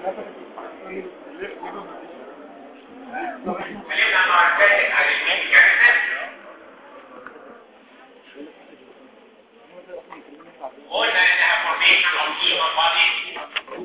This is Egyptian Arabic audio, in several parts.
اتكلمنا المره اللي فاتت عن الميكانيزم قلنا انها فورميشن اوف هيومن بودي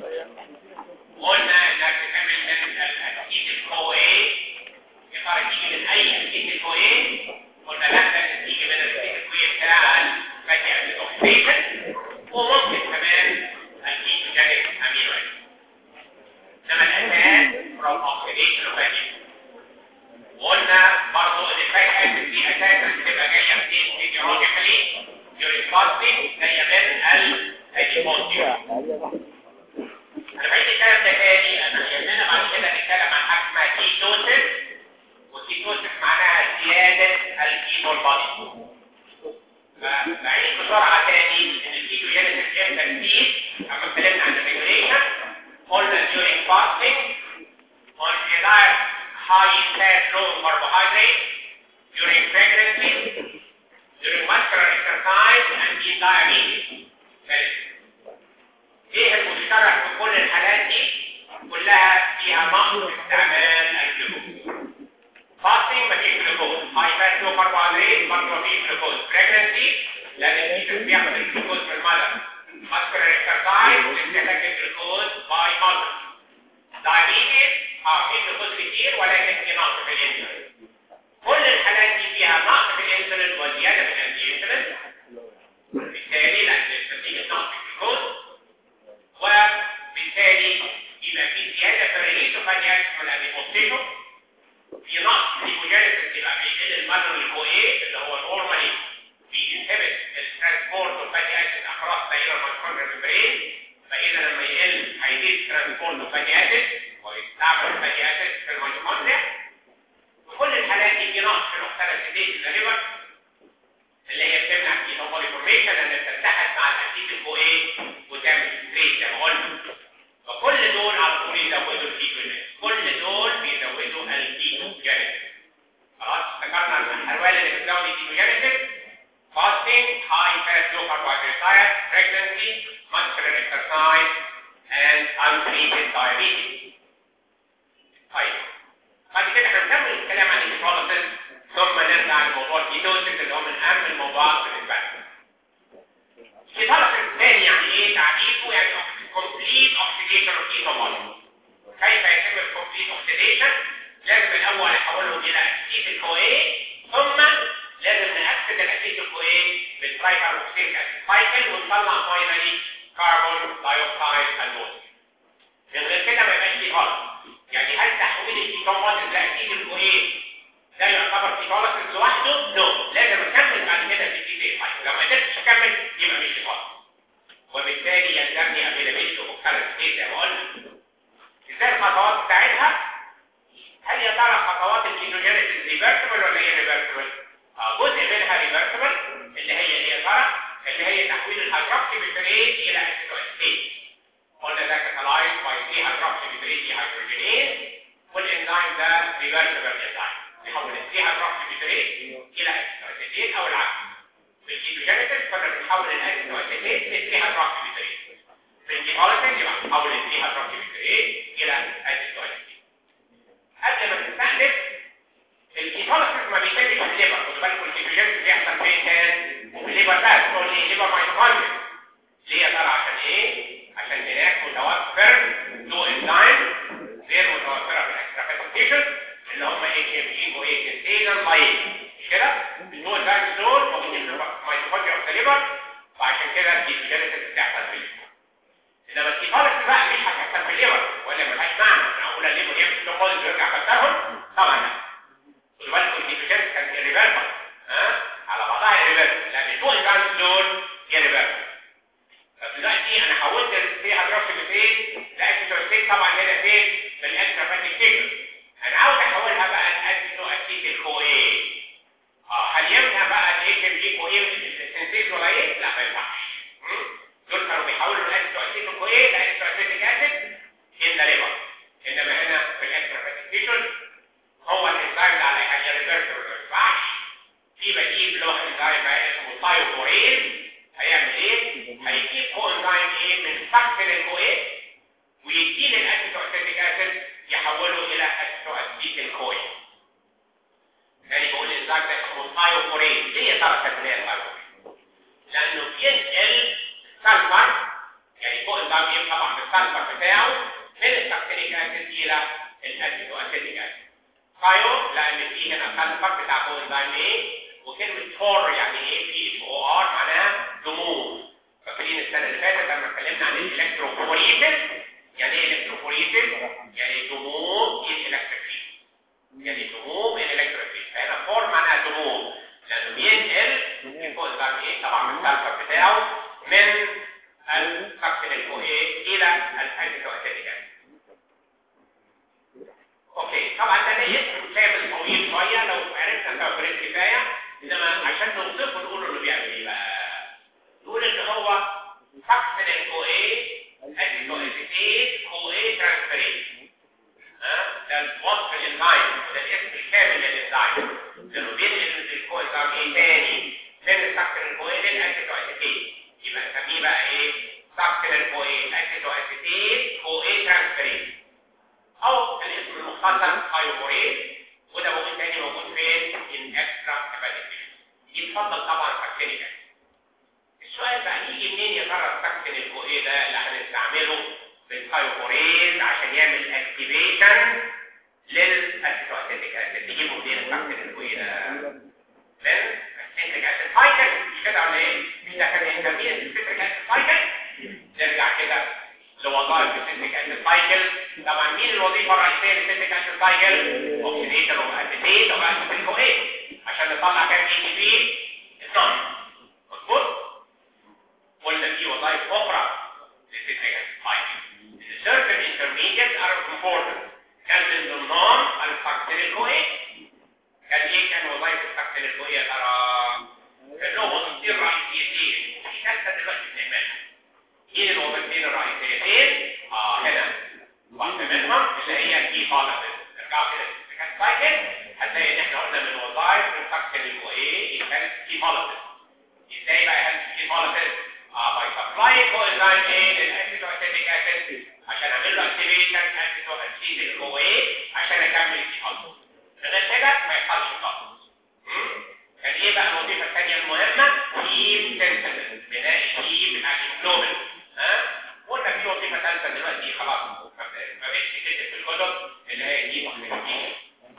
قلنا انها بتعمل من الاكيد الكو ايه يا ترى تيجي من اي اكيد الكو ايه قلنا لا ده تيجي من الاكيد الكو ايه بتاع الفاتي اسيد اوكسيديشن وممكن كمان الكيتوجينيك امينو اسيد انما الاساس فروم اوكسيديشن اوف وقلنا برضه ان الفاتي اسيد دي اساسا بتبقى جايه منين فيزيولوجيكالي during fasting جايه من الاديبوزيوم انا بعيد الكلام ده تاني انا يهمنا بعد كده نتكلم عن حاجه اسمها كيتوسيس والكيتوسيس معناها زياده الكيتون بادي بعيد بسرعه تاني ان الكيتوجينيسيس امتى تزيد لما اتكلمنا عن الريجوليشن قلنا during fasting on a diet high in fat low in carbohydrate during pregnancy during muscular exercise and in diabetes ايه المشترك في كل الحالات دي كلها فيها نقص استعمال الجلوكوز فاستنج مفيش جلوكوز هاي فات لو كربوهيدرات برضه مفيش جلوكوز بريجنسي لان الجسم بياخد الجلوكوز من المدى ماسكولار اكسرسايز بتحتاج الجلوكوز باي مدى دايابيتس اه في جلوكوز كتير ولكن في نقص في الانسولين كل الحالات دي فيها نقص في الانسولين وزياده في الانسولين بالتالي لان نتيجه نقص الجلوكوز وبالتالي يبقى في زياده في الريليز وفاني اسمه الاديبوستيشن في نقص في الجلوكوز يبقى بيقل المدر الكويه اللي هو نورمالي بينهبت الترانسبورت والفاتي اسيد اكراس دايره الميتوكوندريا ممبرين فاذا لما يقل هيزيد الترانسبورت والفاتي اسيد ويستعمل الفاتي اسيد في الميتوكوندريا وكل الحالات دي في نقص في الاوكسالاتيديز الليفر اللي هي بتمنع كيتون فورميشن ان تتحد مع الاسيد الكويه وتعمل ستريس زي ما قلنا فكل دول على طول يزودوا الكيتونات كل دول بيزودوا الكيتوجينيسيس خلاص افتكرنا الاحوال اللي بتزود الكيتوجينيسيس fasting high fat low carbohydrate diet pregnancy muscular exercise and untreated diabetes طيب بعد كده هنكمل الكلام عن الهيبوثيسيس ثم نرجع لموضوع الكيتوسيس اللي هو من اهم الموضوعات بالنسبه لنا الهيبوثيسيس الثاني يعني ايه تعريفه يعني complete oxidation of ketone كيف يتم الكومبليت اوكسيديشن لازم الاول نحولهم الى اسيد الكويه ثم لازم نأكد الاسيد الكويه بالترايكاربوكسيليك اسيد سايكل ونطلع فاينالي كربون دايوكسيد الدوز من غير كده ما يبقاش فيه غلط يعني هل تحويل الكيتون لاسيد الكويه ده يعتبر كيتوليسيس لوحده؟ نو لازم اكمل بعد كده في الكيتين سايكل لو ما قدرتش اكمل يبقى مش غلط وبالتالي يلزمني افيلابيلتي اوف ستيت زي ما قلنا ازاي الخطوات بتاعتها هل يا ترى خطوات الكيتوجينيسيس ريفرسبل ولا ايه ريفرسبل اه جزء منها ريفرسبل اللي هي ايه يا ترى اللي هي تحويل الهيدروكسي بيتريت الى اسيتوستيت قلنا ده كاتالايز باي سي هيدروكسي بيتريت دي هيدروجينيز والانزيم ده ريفرسبل انزيم يحول السي هيدروكسي بيتريت الى اسيتوستيت او العكس في الكيتوجينيسيس كنا بنحول الاسيتوستيت للسي هيدروكسي بيتريت في الكيتوليسيس يبقى نحول السي هيدروكسي بيتريت الى اسيتوستيت قبل ما تستهدف الكيتوليسيس ما بيتمش في الليبر خد بالكم الكيتوجينيسيس بيحصل فين كان في الليبر بس تقول لي ليبر ميتوكوندريا ليه يا ترى عشان ايه عشان هناك متوفر له انزيم غير متوفره في الاكسترافيتوكيشن اللي هم اتش ام جي و اتش انتيجر لايت مش كده النوع ده دول موجودين في الميتوكوندريا في الليبر فعشان كده الكيتوجينيسيس بتحصل في الليبر انما الكيتوليسيس بقى مش هتحصل في الليبر ولا ملهاش معنى انا اقول الليبر يمشي تقول ويرجع كسرهم طبعا لا خدوا بالكم الكيتوجينيسيس كانت ريفيرسبل ها على بعضها ريفيرسبل لكن النوع ده دول هي ريفيرسبل فدلوقتي انا حولت السي هيدروكسي بفين لاسيتوستيت طبعا هنا فين في الاكسترا فاتيك تيشن انا عاوز احولها بقى لاسيتو اسيد الكويه اه هل ينفع بقى الاتش ام جي كويه السنتيز ولا ايه لا ما ينفعش دول كانوا بيحولوا الاسيتو اسيد الكويه لاسيتو اسيتيك اسيد ان ذا ليفر انما هنا في الاكسترا فاتيك تيشن هو الانزيم ده على حاجه ريفرسبل ما ينفعش في بديل اللي هو انزيم بقى اسمه ثايوكوريز هيعمل ايه؟ هيجيب كو انزيم ايه من فك الكويه ويديني الاسيتو يحوله الى اسيتيل كوين يعني بقول الانزيم ده اسمه ثايوفورين ليه يا ترى سميناه ثايوفورين لانه بينقل سلفر يعني فوق الانزيم طبعا بالسلفر بتاعه من السكتيريك اسيد الى الاسيتو اسيتيك اسيد ثايو لان في هنا سلفر بتاع فوق الانزيم ايه وكلمه فور يعني ايه في اتش او ار معناها دموع فاكرين السنه اللي فاتت لما اتكلمنا عن الالكتروفوريتس يعني ايه الكتروفوريتس يعني دموع الالكتريك فيلد يعني دموع الالكتريك فيلد فهنا فور معناها دموع لانه بينقل فوق الضرب ايه طبعا السلفر بتاعه من السكشن الفوقيه الى الاسيتواسيتيك اوكي طبعا ده ده اسم كامل طويل شويه لو عرفنا توفير كفايه انما عشان نوصفه نقول انه بيعمل ايه بقى نقول ان هو سكشن الفوقيه اسيتواسيتيك فوقيه ترانسفيريز ده الوصف الانزيم ده الاسم الكامل للانزيم لانه بينقل الكوانزيم ايه تاني من السكر الفوقيه للاسيتواسيتيت يبقى نسميه بقى ايه سكر الفوقيه اسيتواسيتيت فوقيه ترانسفيريز او الاسم المختصر هايوفوريز وده موجود تاني موجود فين ان اكسترا هيباتيك يتفضل طبعا سكرينيك السؤال بقى يجي منين يا ترى السكن الفوقيه ده اللي هنستعمله بالثايوفوريز عشان يعمل اكتيفيشن للاسيتواسيتيك اسيد تجيبه منين السكن الفوقيه ده من السيتريك اسيد سايكل مش كده ولا ايه مش ده كان انترميديت السيتريك اسيد سايكل نرجع كده لوظائف السيتريك اسيد سايكل طبعا مين الوظيفه الرئيسيه للسيتريك اسيد سايكل اوكسيديشن اوف اسيتيت اوف اسيتيك اوكسيد عشان نطلع كام اي تي بي 12 مظبوط قلنا في وظائف اخرى للسيتريك اسيد سايكل certain intermediates are important كان من ضمنهم الفاكتوريل كويس كان ايه كان وظائف الفاكتوريل كويس ترى كان له وظيفتين رئيسيتين في ثالثه دلوقتي بنعملها مين الوظيفتين الرئيسيتين اه هنا واحده منهم اللي هي كي فالابل ارجعوا كده للسيتريك سايكل هتلاقي ان احنا قلنا من وظائف الفاكتوريل كويس كان كي فالابل ازاي بقى هل كي فالابل اه باي سبلاي كوانزيم ايه للاسيتواسيتيك اسيد عشان اعمل له اكتيفيشن اسيتو اسيد اللي ايه عشان اكمل الكيماوي غير كده ما يحصلش خالص كان ايه بقى الوظيفه الثانيه المهمه هيم سنسيتيف بناء الهيم بتاع الجلوبين ها قلنا في وظيفه ثالثه دلوقتي خلاص ما بقتش تكتب في الكتب اللي هي هيم اوكسيديشن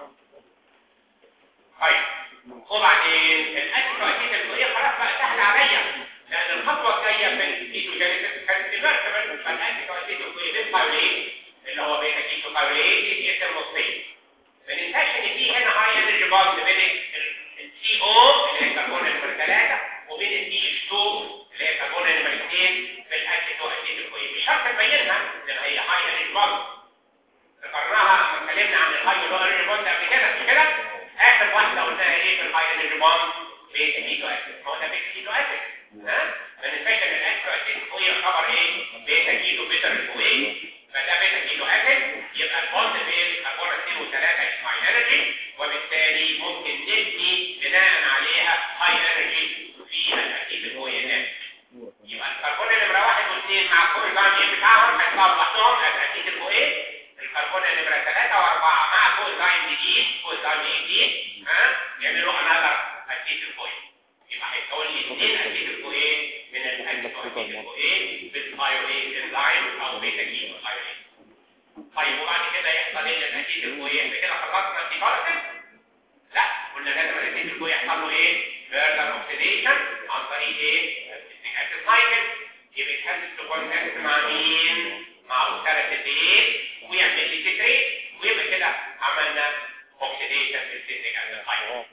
طيب وبعدين الاسيتو اسيد اللي خلاص بقى سهل عليا لان الخطوه الجايه في الكيتوجينيسيس كانت تبرتبل فالاسيتو اسيد الكويلين اللي هو بيتا كيتو كايوليت يتقسم نصين ما ننساش ان في هنا هاي انرجي بوند بين السي او اللي هي كربون نمبر 3 وبين السي اتش 2 اللي هي كربون نمبر 2 في الاسيتو اسيد الكويل مش شرط تبينها لان هي هاي انرجي بوند ذكرناها لما اتكلمنا عن الهاي ولو انرجي بوند قبل كده مش كده اخر واحده قلنا ايه في الهاي انرجي بوند بيتا كيتو اسيد ما هو ده بيتا كيتو اسيد ها ما ننساش ان الاسيتو اسيد الكويل يعتبر ايه بيتا كيتو بيتر الكويل فده بيتا كيتو اسيد يبقى البوند بين كربون 2 و3 اسمها انرجي وبالتالي ممكن نبني بناء عليها هاي انرجي في الاسيد الكوينات يبقى الكربون نمره 1 و2 مع الكوينزيم بتاعهم هيطلعوا لوحدهم الاسيد الكوين الكربون نمره 3 و4 مع كوينزيم جديد كوينزيم جديد ها يعملوا انذر اسيد الكوين يبقى هيتكون لي اثنين اسيد الكوين من الاسيد الكوين بالثايرويد انزيم او بيتا كيتو ثايرويد طيب وبعد كده يحصل ايه للاسيد الكوين كده خلصنا الديفارسن لا قلنا لازم الاسيد الكوين يحصل له ايه فيرذر اوكسيديشن عن طريق ايه السيتريك اسيد سايكل يبقى يتحدث لكونتاكت مع مين مع اوكسالاتيدين ويعمل لي سيتريت ويبقى كده عملنا اوكسيديشن في السيتريك اسيد سايكل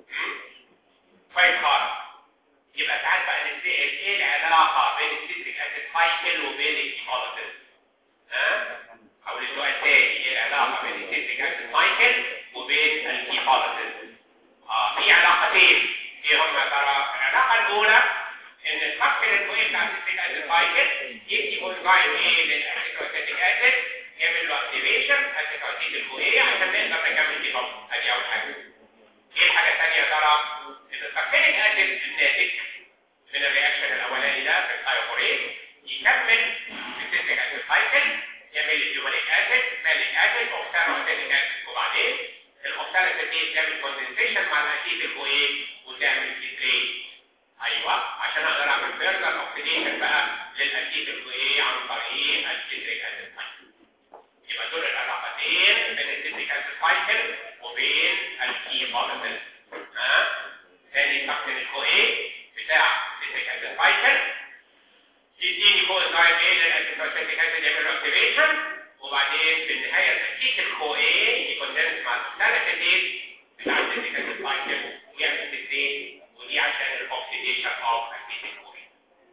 كويس خالص يبقى ساعات بقى نسال ايه العلاقه بين السيتريك اسيد سايكل وبين الهيموليسيس ها او السؤال تاني ايه العلاقه بين السيتريك اسيد سايكل وبين الهيموليسيس اه في علاقتين ايه هم يا ترى العلاقه الاولى ان الفصل الكويس بتاع السيتريك اسيد سايكل يدي كونزايم ايه للاسيتواسيتيك اسيد يعمل له اكتيفيشن اسيتواسيد الكويه عشان نقدر نكمل ديفولت ادي اول حاجه ايه الحاجه الثانيه يا ترى ان السكرينيك اسيد الناتج من الرياكشن الاولاني ده في الثايروفوريز يكمل في السيتريك اسيد سايكل يعمل لي فيومانيك اسيد مالك اسيد اوكسالو اسيتيك اسيد وبعدين الاوكسالو اسيتيك تعمل كوندنسيشن مع الاسيتيك وايه وتعمل فيتريت ايوه عشان اقدر اعمل فيرذر اوكسيديشن بقى للاسيتيك وايه عن طريق السيتريك اسيد يبقى دول العلاقتين بين السيتريك اسيد سايكل وبين الكي مولكيول ها ثاني تقسيم الكو ايه بتاع السيتريك اسيد سايكل يديني كو انزيم ايه للاسيتيك اسيد يعمل اكتيفيشن وبعدين في النهايه تفكيك الكو ايه يكوندنس مع الثلاث بتاع السيتريك اسيد سايكل ويعمل فيتريت ودي عشان الاكسيديشن اوف اسيتيك كورين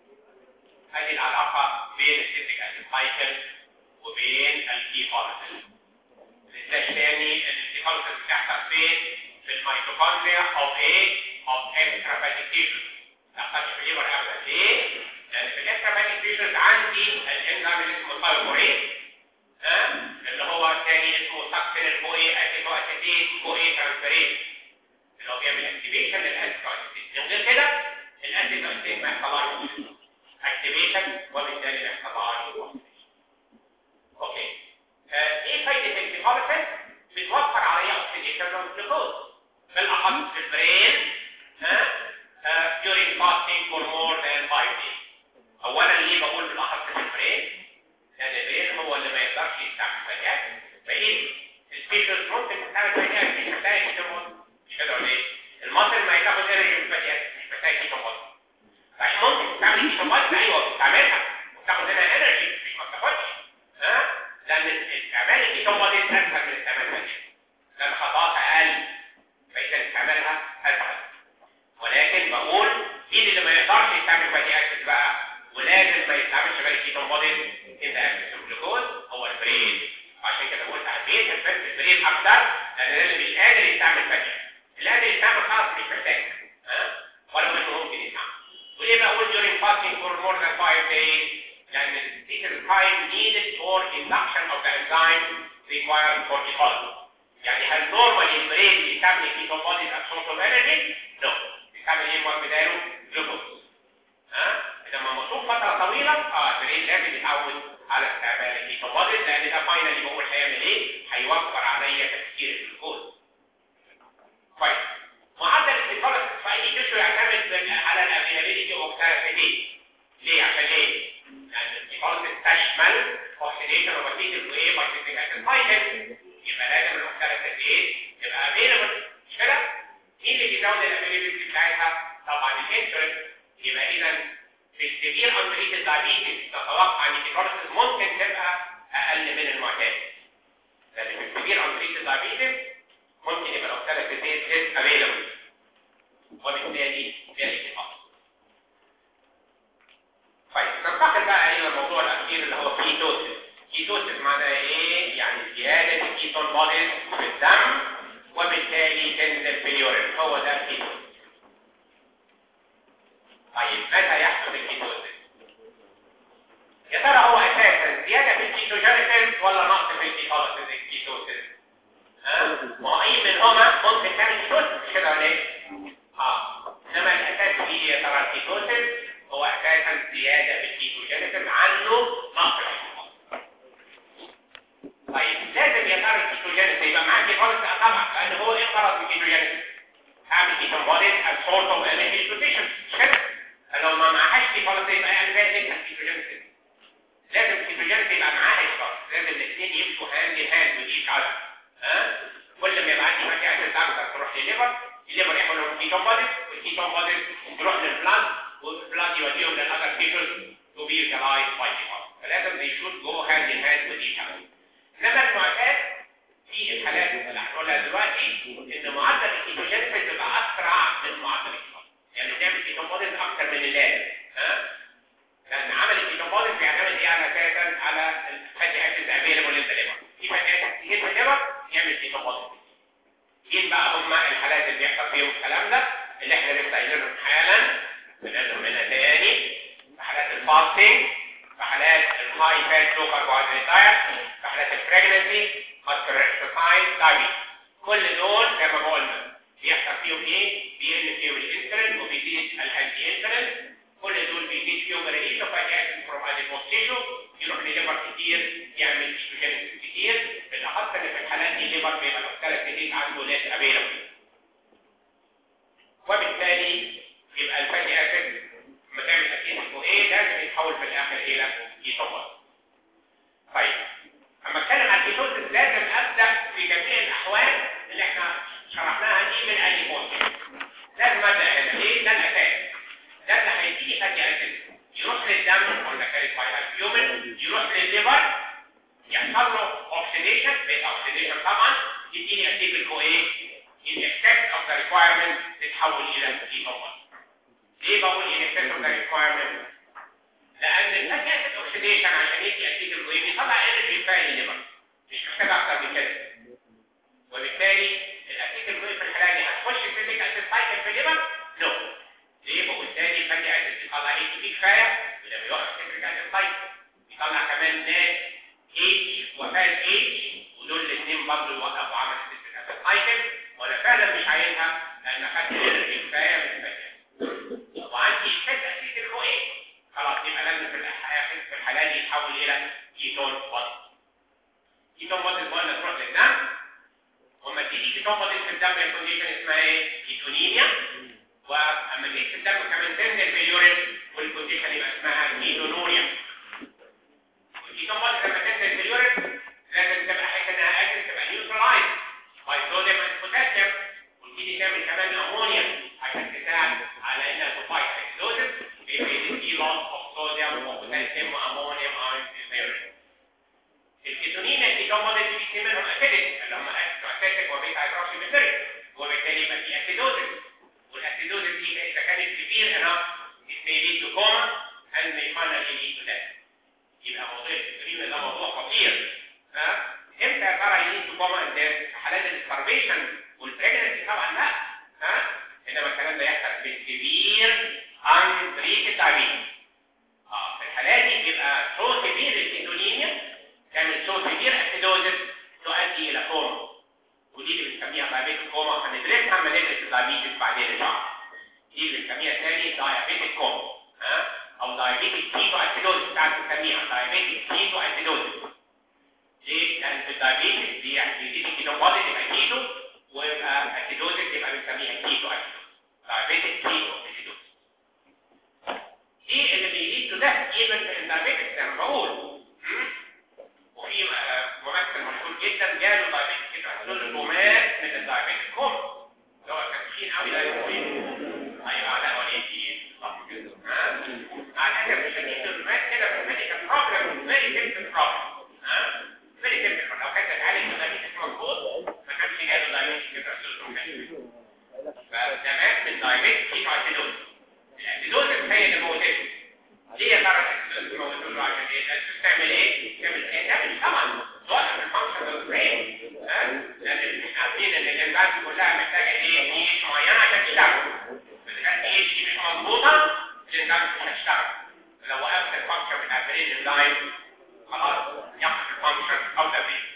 هذه العلاقه بين السيتريك اسيد سايكل وبين الكي مولكيول الانتاج الثاني الانتقال بتحصل فين في الميتوكوندريا او ايه او اكسترا تيشوز تحصل في الليبر ابدا ليه لان في الاكسترا تيشوز عندي الانزيم اللي اسمه الثايروكورين ها اللي هو الثاني اسمه ساكسين الكوي اسيتو اسيتيت كوي ترانسفيريز اللي هو بيعمل اكتيفيشن للاسيتو اسيتيت من غير كده الاسيتو اسيتيت ما يحصلهاش اكتيفيشن وبالتالي ما يحصلهاش اوكي آه، ايه فايده الكيمولوجيست بتوفر عليا اوكسيديشن للجلوكوز بالاخص في البرين ها آه، during fasting for more than 5 days اولا ليه بقول بالاخص في البرين لان البرين هو اللي ما يقدرش يستعمل فاجات بقيت السبيشالز ممكن تستعمل فاجات مش محتاج كيتوموز مش كده ولا ايه المصل ما ياخد انرجي من الفاجات مش محتاج كيتوموز صحيح ممكن تستعمل كيتوموز ايوه بتستعملها وتاخد منها انرجي مش ما بتاخدش ها لان استعمال الكيتوموز اسهل من استعمال الفاجات لان خطأها اقل فاذا استعمالها اسهل ولكن بقول مين اللي ما يقدرش يستعمل فاتي اسيد بقى ولازم ما يستعملش بقى كيتون بوديز ان اكسس الجلوكوز هو البرين عشان كده قلت اهميه الفات في البرين اكتر لان ده اللي مش قادر يستعمل فاتي اللي قادر يستعمل خلاص مش محتاج ها ولو انه ممكن يستعمل وليه بقول during fasting for more than 5 days لان this is time needed for induction of the enzyme required for ecology يعني هل نورمالي البرين بيستعمل كيتون بوديز as source of energy؟ No بيستعمل ايه مواد بداله جلوكوز ها لما مصروف فتره طويله اه البرين لازم يتعود على استعمال الكيتوبوديز لان ده فاينلي بقول هيعمل ايه هيوفر عليا تفكير الجلوكوز طيب معدل الاستفاده في اي تشو يعتمد على الافيلابيلتي اوف ثيرابيوتيك ليه عشان ايه لان الاستفاده تشمل اوكسيديشن اوف اسيتيك وايه بايتيك اسيد سايكل يبقى لازم الاوكسيديشن يبقى افيلابل مش كده مين اللي بيزود الافيلابيلتي بتاعتها طبعا الانسولين يبقى اذا في السيفير انتريتد دايابيتس نتوقع ان الكيتونيسيس ممكن تبقى اقل من المعتاد لان في السيفير انتريتد دايابيتس ممكن يبقى الاوكساليك ديزيز افيلابل وبالتالي فيها اتفاق طيب ننتقل بقى الى الموضوع الاخير اللي هو كيتوسيس كيتوسيس معناه ايه يعني زياده الكيتون بوديز في الدم وبالتالي تنزل في اليورين هو ده الكيتوسيس طيب متى يحدث الكيتوسيس يا ترى هو اساسا زياده في الكيتوجينيسيس ولا نقص في الكيتوسيس الكيتوسيس ها ما هو اي منهما ممكن تعمل كيتوسيس مش كده ولا ايه اه انما الاساس في يا ترى الكيتوسيس هو اساسا زياده في الكيتوجينيسيس عنه نقص في الكيتوسيس طيب لازم يا ترى الكيتوجينيسيس يبقى معاه كيتوسيس طبعا لان هو ايه غرض الكيتوجينيسيس هعمل كيتون بوديز as sort of energy nutrition مش كده لو ما معهاش كيتوسيس يبقى يعني زي نكتة الكيتوجينيسيس لازم الكيتوجينيسيس يبقى معاها كيتوسيس لازم الاثنين يمشوا هاند ان هاند ودي على ها كل ما يبقى عندي فاتي اسيد اكتر تروح للليفر الليفر ياخد لهم كيتون بوديز والكيتون بوديز تروح للبلاد والبلاد يوديهم للاذر تيشوز تو بي يوتيلايز باي كيتون فلازم they should go hand in hand with each other انما المعتاد في الحالات اللي هنقولها دلوقتي ان معدل الكيتوجينيسيس بيبقى اسرع من معدل الكيتون يعني بنعمل كيتون بوديز اكتر من اللازم ها لان عمل الكيتون بوديز بيعتمد ايه على اساسا على الفاتي اسيد افيلبل للليفر في فاتي اسيد كتير في الليفر يعمل كيتون بوديز مين بقى هم الحالات اللي بيحصل فيهم الكلام ده اللي احنا لسه قايلينهم حالا بنقولهم هنا تاني في حالات الفاستنج في حالات الهاي فات لو كاربوهيدرات في حالات البريجنسي ماستر اكسرسايز دايبيتس كل دول زي ما قلنا بيحصل فيهم ايه؟ بيقل فيهم الانسولين وبيزيد الانتي انسولين كل دول بيزيد فيهم الريليز اوف فاتي اسيد فروم اديبوس تيشو يروح لليفر كتير يعمل ايستروجين كتير بالاخص ان في الحالات دي الليفر بيبقى الاوكسالات كتير عنده ليس افيلبل وبالتالي يبقى الفاتي اسيد لما تعمل اسيد اسمه ايه لازم يتحول في الاخر الى كيتون طيب اما اتكلم عن الكيتوزيس لازم ابدا في جميع الاحوال اللي احنا شرحناها دي من اليفوز لازم ابدا هنا ليه ده الاساس ده اللي هيديني فاتي اسيد يروح للدم قلنا كانت بايهيومن يروح للليفر يحصل له اوكسيديشن بيت اوكسيديشن طبعا يديني اسيد الكو ايه الافكت اوف ذا ريكوايرمنت تتحول الى كيتون ليه بقول ان excess of the requirement لان الفاتي اسيد اوكسيديشن عشان يدي اسيد الكوين بيطلع انرجي كفايه للليفر مش محتاج اكتر من كده وبالتالي الاسيد الكوين في الحاله دي هتخش فيزيك اسيد سايكل في الليفر نو ليه وبالتالي الفاتي اسيد بيطلع اي تي بي كفايه وده بيوقف فيزيك اسيد سايكل بيطلع كمان ناس اتش وفاز اتش ودول الاثنين برضه يوقفوا عمل فيزيك اسيد سايكل وانا فعلا مش عايزها لان اخدت انرجي كفايه من الفاتي وعندي فات اسيد الكوين خلاص يبقى لازم في الحالة في الحالة دي يتحول إلى كيتون بودي كيتون بودي قلنا تروح للدم وما تيجي كيتون بودي في الدم الكونديشن اسمها ايه؟ كيتونيميا واما تيجي في الدم كمان تنزل في اليورين والكونديشن يبقى اسمها كيتونوريا والكيتون بودي لما تنزل في اليورين لازم تبقى حيث انها اجل تبقى نيوترالايز باي صوديوم اند بوتاسيوم وتيجي تعمل كمان امونيا عشان تساعد على انها تفايت اكسيدوزس في loss of sodium or potassium or ammonium are in the urine. الكيتونين الكيتون موديل دي بيتم منهم اسيدك اللي هم اسيتك وبيتا هيدروكسي وبالتالي يبقى في اسيدوزس والاسيدوزس دي اذا كانت كبير enough it may lead to coma and may finally lead to death. يبقى موضوع الكيتونين ده موضوع خطير ها امتى يا ترى يليد تو كوما اند في حالات الستارفيشن والبريجنسي طبعا لا ها انما الكلام ده يحصل في كبير عن طريق التعبير اه في الحالات دي بيبقى سو كبير الكيتونيميا تعمل سو كبير اسيدوزس تؤدي الى كوما ودي اللي بنسميها دايابيتك كوما هندرسها لما ندرس الدايابيتس بعدين ان شاء الله دي اللي بنسميها تاني دايابيتك كوما ها او دايابيتك كيتو اسيدوزس بتاعت بنسميها دايابيتك كيتو اسيدوزس ليه؟ لان في الدايابيتس دي يعني بيزيد الكيتو بودي تبقى كيتو ويبقى اسيدوزس يبقى بنسميها كيتو اسيدوزس دايابيتك كيتو اسيدوزس ايه اللي بيليد ده ايفن في الدايابيتس زي ما بقول وفي ممثل مشهور جدا جاله دايابيتس كده حصل له مات من الدايابيتس كوم اللي هو كان تخين قوي ده يقول ايوه لا ولا يجي صح كده على الاسف الشديد المات كده في الميديكال بروبلم فيري سيمبل بروبلم ها فيري سيمبل لو كانت اتعالج الدايابيتس مظبوط ما كانش جاله دايابيتس كده حصل له فده مات من دايابيتس كيتو اسيدوز الاسيدوز هي اللي موتته ليه يا ترى الاسيدوز موتته له عشان ايه الاسيدوز تعمل ايه تعمل ايه تعمل طبعا توقف الفانكشن اوف البرين ها لان احنا عارفين ان الانزيمات كلها محتاجه ايه ايش معينه عشان تشتغل اذا كانت ايش دي مش مظبوطه الانزيمات مش هتشتغل لو وقفت الفانكشن بتاع البرين انزيم خلاص يقف الفانكشن اوف ذا برين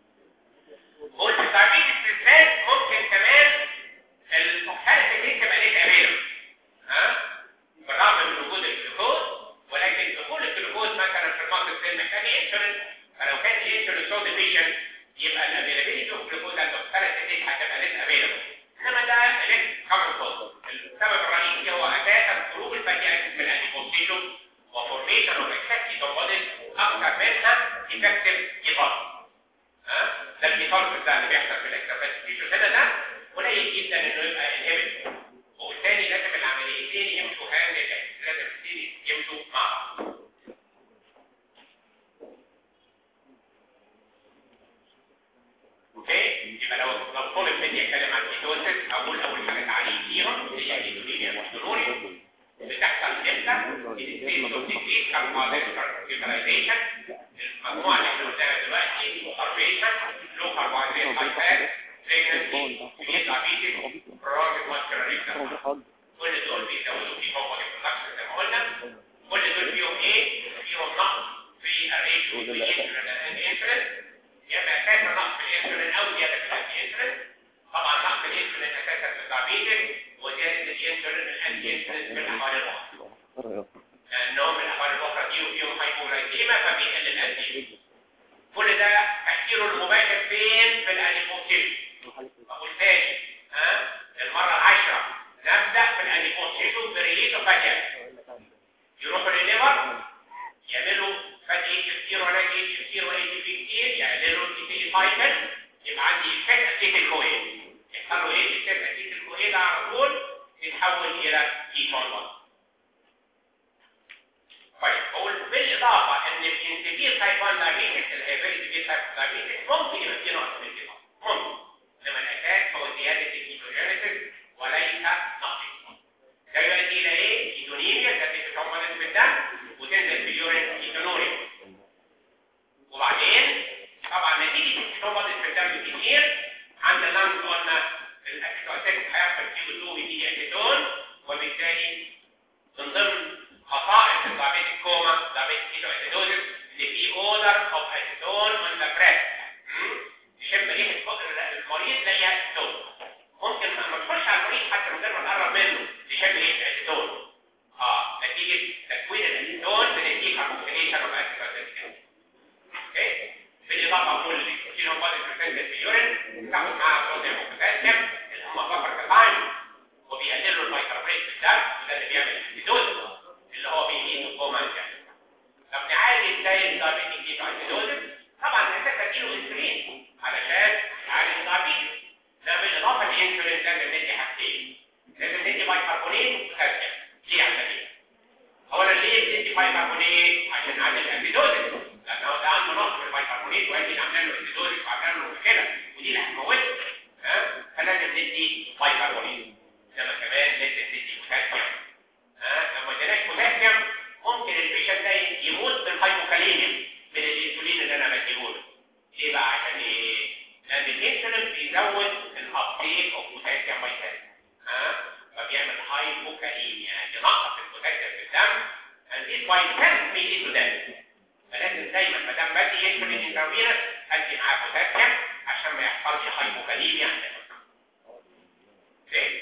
قلت الدايابيتس بالذات ممكن كمان الاوكسالات دي تبقى ليك افيلبل ها بالرغم من وجود الجلوكوز ولكن دخول الجلوكوز مثلا في المصل سيل محتاج انسولين فلو كان الانسولين سو ديفيشن يبقى الافيلابيلتي اوف جلوكوز عند الاوكسالات دي هتبقى ليس افيلبل انما ده ليس كومن كوز السبب الرئيسي هو اساسا خروج الفاتي اسيد من الانتيبوسيشن وفورميشن اوف اكسس كيتوبوديز اكثر منها افكتيف كيتوز ها ده الكيتوز ده اللي بيحصل في الاكسس هنا ده قليل جدا انه يبقى انهبت وبالتالي لازم العمليتين يمشوا هاند لازم الاثنين يمشوا مع بعض اوكي يبقى لو لو طالب مني اتكلم عن كيتوسيس اقول اول حاجه تعريف فيها هي كيتونيميا والسلوري بتحصل امتى الستيج اوف ديكريس كاربوهيدرات يوتيلايزيشن المجموعه اللي احنا قلناها دلوقتي starvation low carbohydrate high fat pregnancy diabetes prolonged muscular relaxation كل دول بيزودوا في هرمون البرودكشن زي ما قلنا كل دول فيهم ايه؟ فيهم نقص في الريشيو بين الانسولين يا اما اساسا نقص في الانسولين او زياده في الانسولين طبعا نقص الانسولين اساسا في الدايابيتس وزياده الانسولين الانتي انسولين في الاحوال الاخرى لانهم الاحوال الاخرى دي ففي يوم هايبوغلايكيميا فبيقل الانتي كل ده تأثيره المباشر فين في الانيبوتيشن اقول تاني ها المره العاشره نبدا في الانيبوتيشن بريليتو فاتيا يروحوا للليفر يعملوا فاتي كتير ولا كتير ولا كتير يعملوا الكتير سايكل يبقى عندي افكت اسيتيل كوين يحصلوا ايه افكت اسيتيل كوين على طول يتحول الى كيتون 1 طيب بقول بالاضافه ان الانسبير تايب 1 دايابيتس الهيفيريتي تايب دايابيتس ممكن يبقى فيه نقص من الكيتون ممكن انما الاساس هو زياده الكيتوجينيسيس وليس نقص ده يؤدي الى ايه؟ كيتونيميا تبقى تتكون في الدم وتنزل في اليورين كيتونوريا وبعدين طبعا نتيجه الكيتون في الدم كتير عندنا نانس قلنا الاسيتوسيك هيحصل فيه وجوه يجي اسيتون وبالتالي من ضمن خصائص الدايابيتيك كوما دايابيتيك كيتواسيدوزيس ان في اودر اوف اسيتون اون ذا بريث يشم ريحه المريض زي اسيتون ممكن ما تخش على المريض حتى من غير ما تقرب منه يشم ريحه اسيتون اه نتيجه تكوين الاسيتون بنديه كاربوكسيليشن اوف اسيتوسيك اوكي بالاضافه اقول الكيلو بادي بريزنت في اليورين تاخد معاها صوديوم وبوتاسيوم اللي هم بفر كفاين وبيقللوا البيكربونات في الدم وده اللي بيعمل الاسيدوز اللي هو بيميت الكوما يعني طب نعالج ازاي الدايابيتيك دي اسيدوز طبعا الاساس اديله انسولين علشان يعالج الدايابيتس ده بالاضافه للانسولين لازم ندي حاجتين لازم ندي بيكربونات وبوتاسيوم ليه عشان ايه؟ اولا ليه بندي بيكربونات عشان نعالج الاسيدوز لانه ده عنده نقص في البيكربونات وادي عمل له اسيدوز وعمل له مشكله ودي اللي هتموته ها فلازم ندي بيكربونات انما كمان لازم ندي بوتاسيوم ها لو ما اديناش بوتاسيوم ممكن البيشنت ده يموت بالهايبوكاليميا من الانسولين اللي انا بديهوله ليه بقى عشان ايه؟ لان الانسولين بيزود الابتيك اوف بوتاسيوم فيتامين ها فبيعمل هايبوكاليميا ينقص البوتاسيوم في الدم and this why health may lead to death فلازم دايما ما دام بدي انسولين انترفينس ادي معاه بوتاسيوم عشان ما يحصلش هايبوكاليميا عندنا اوكي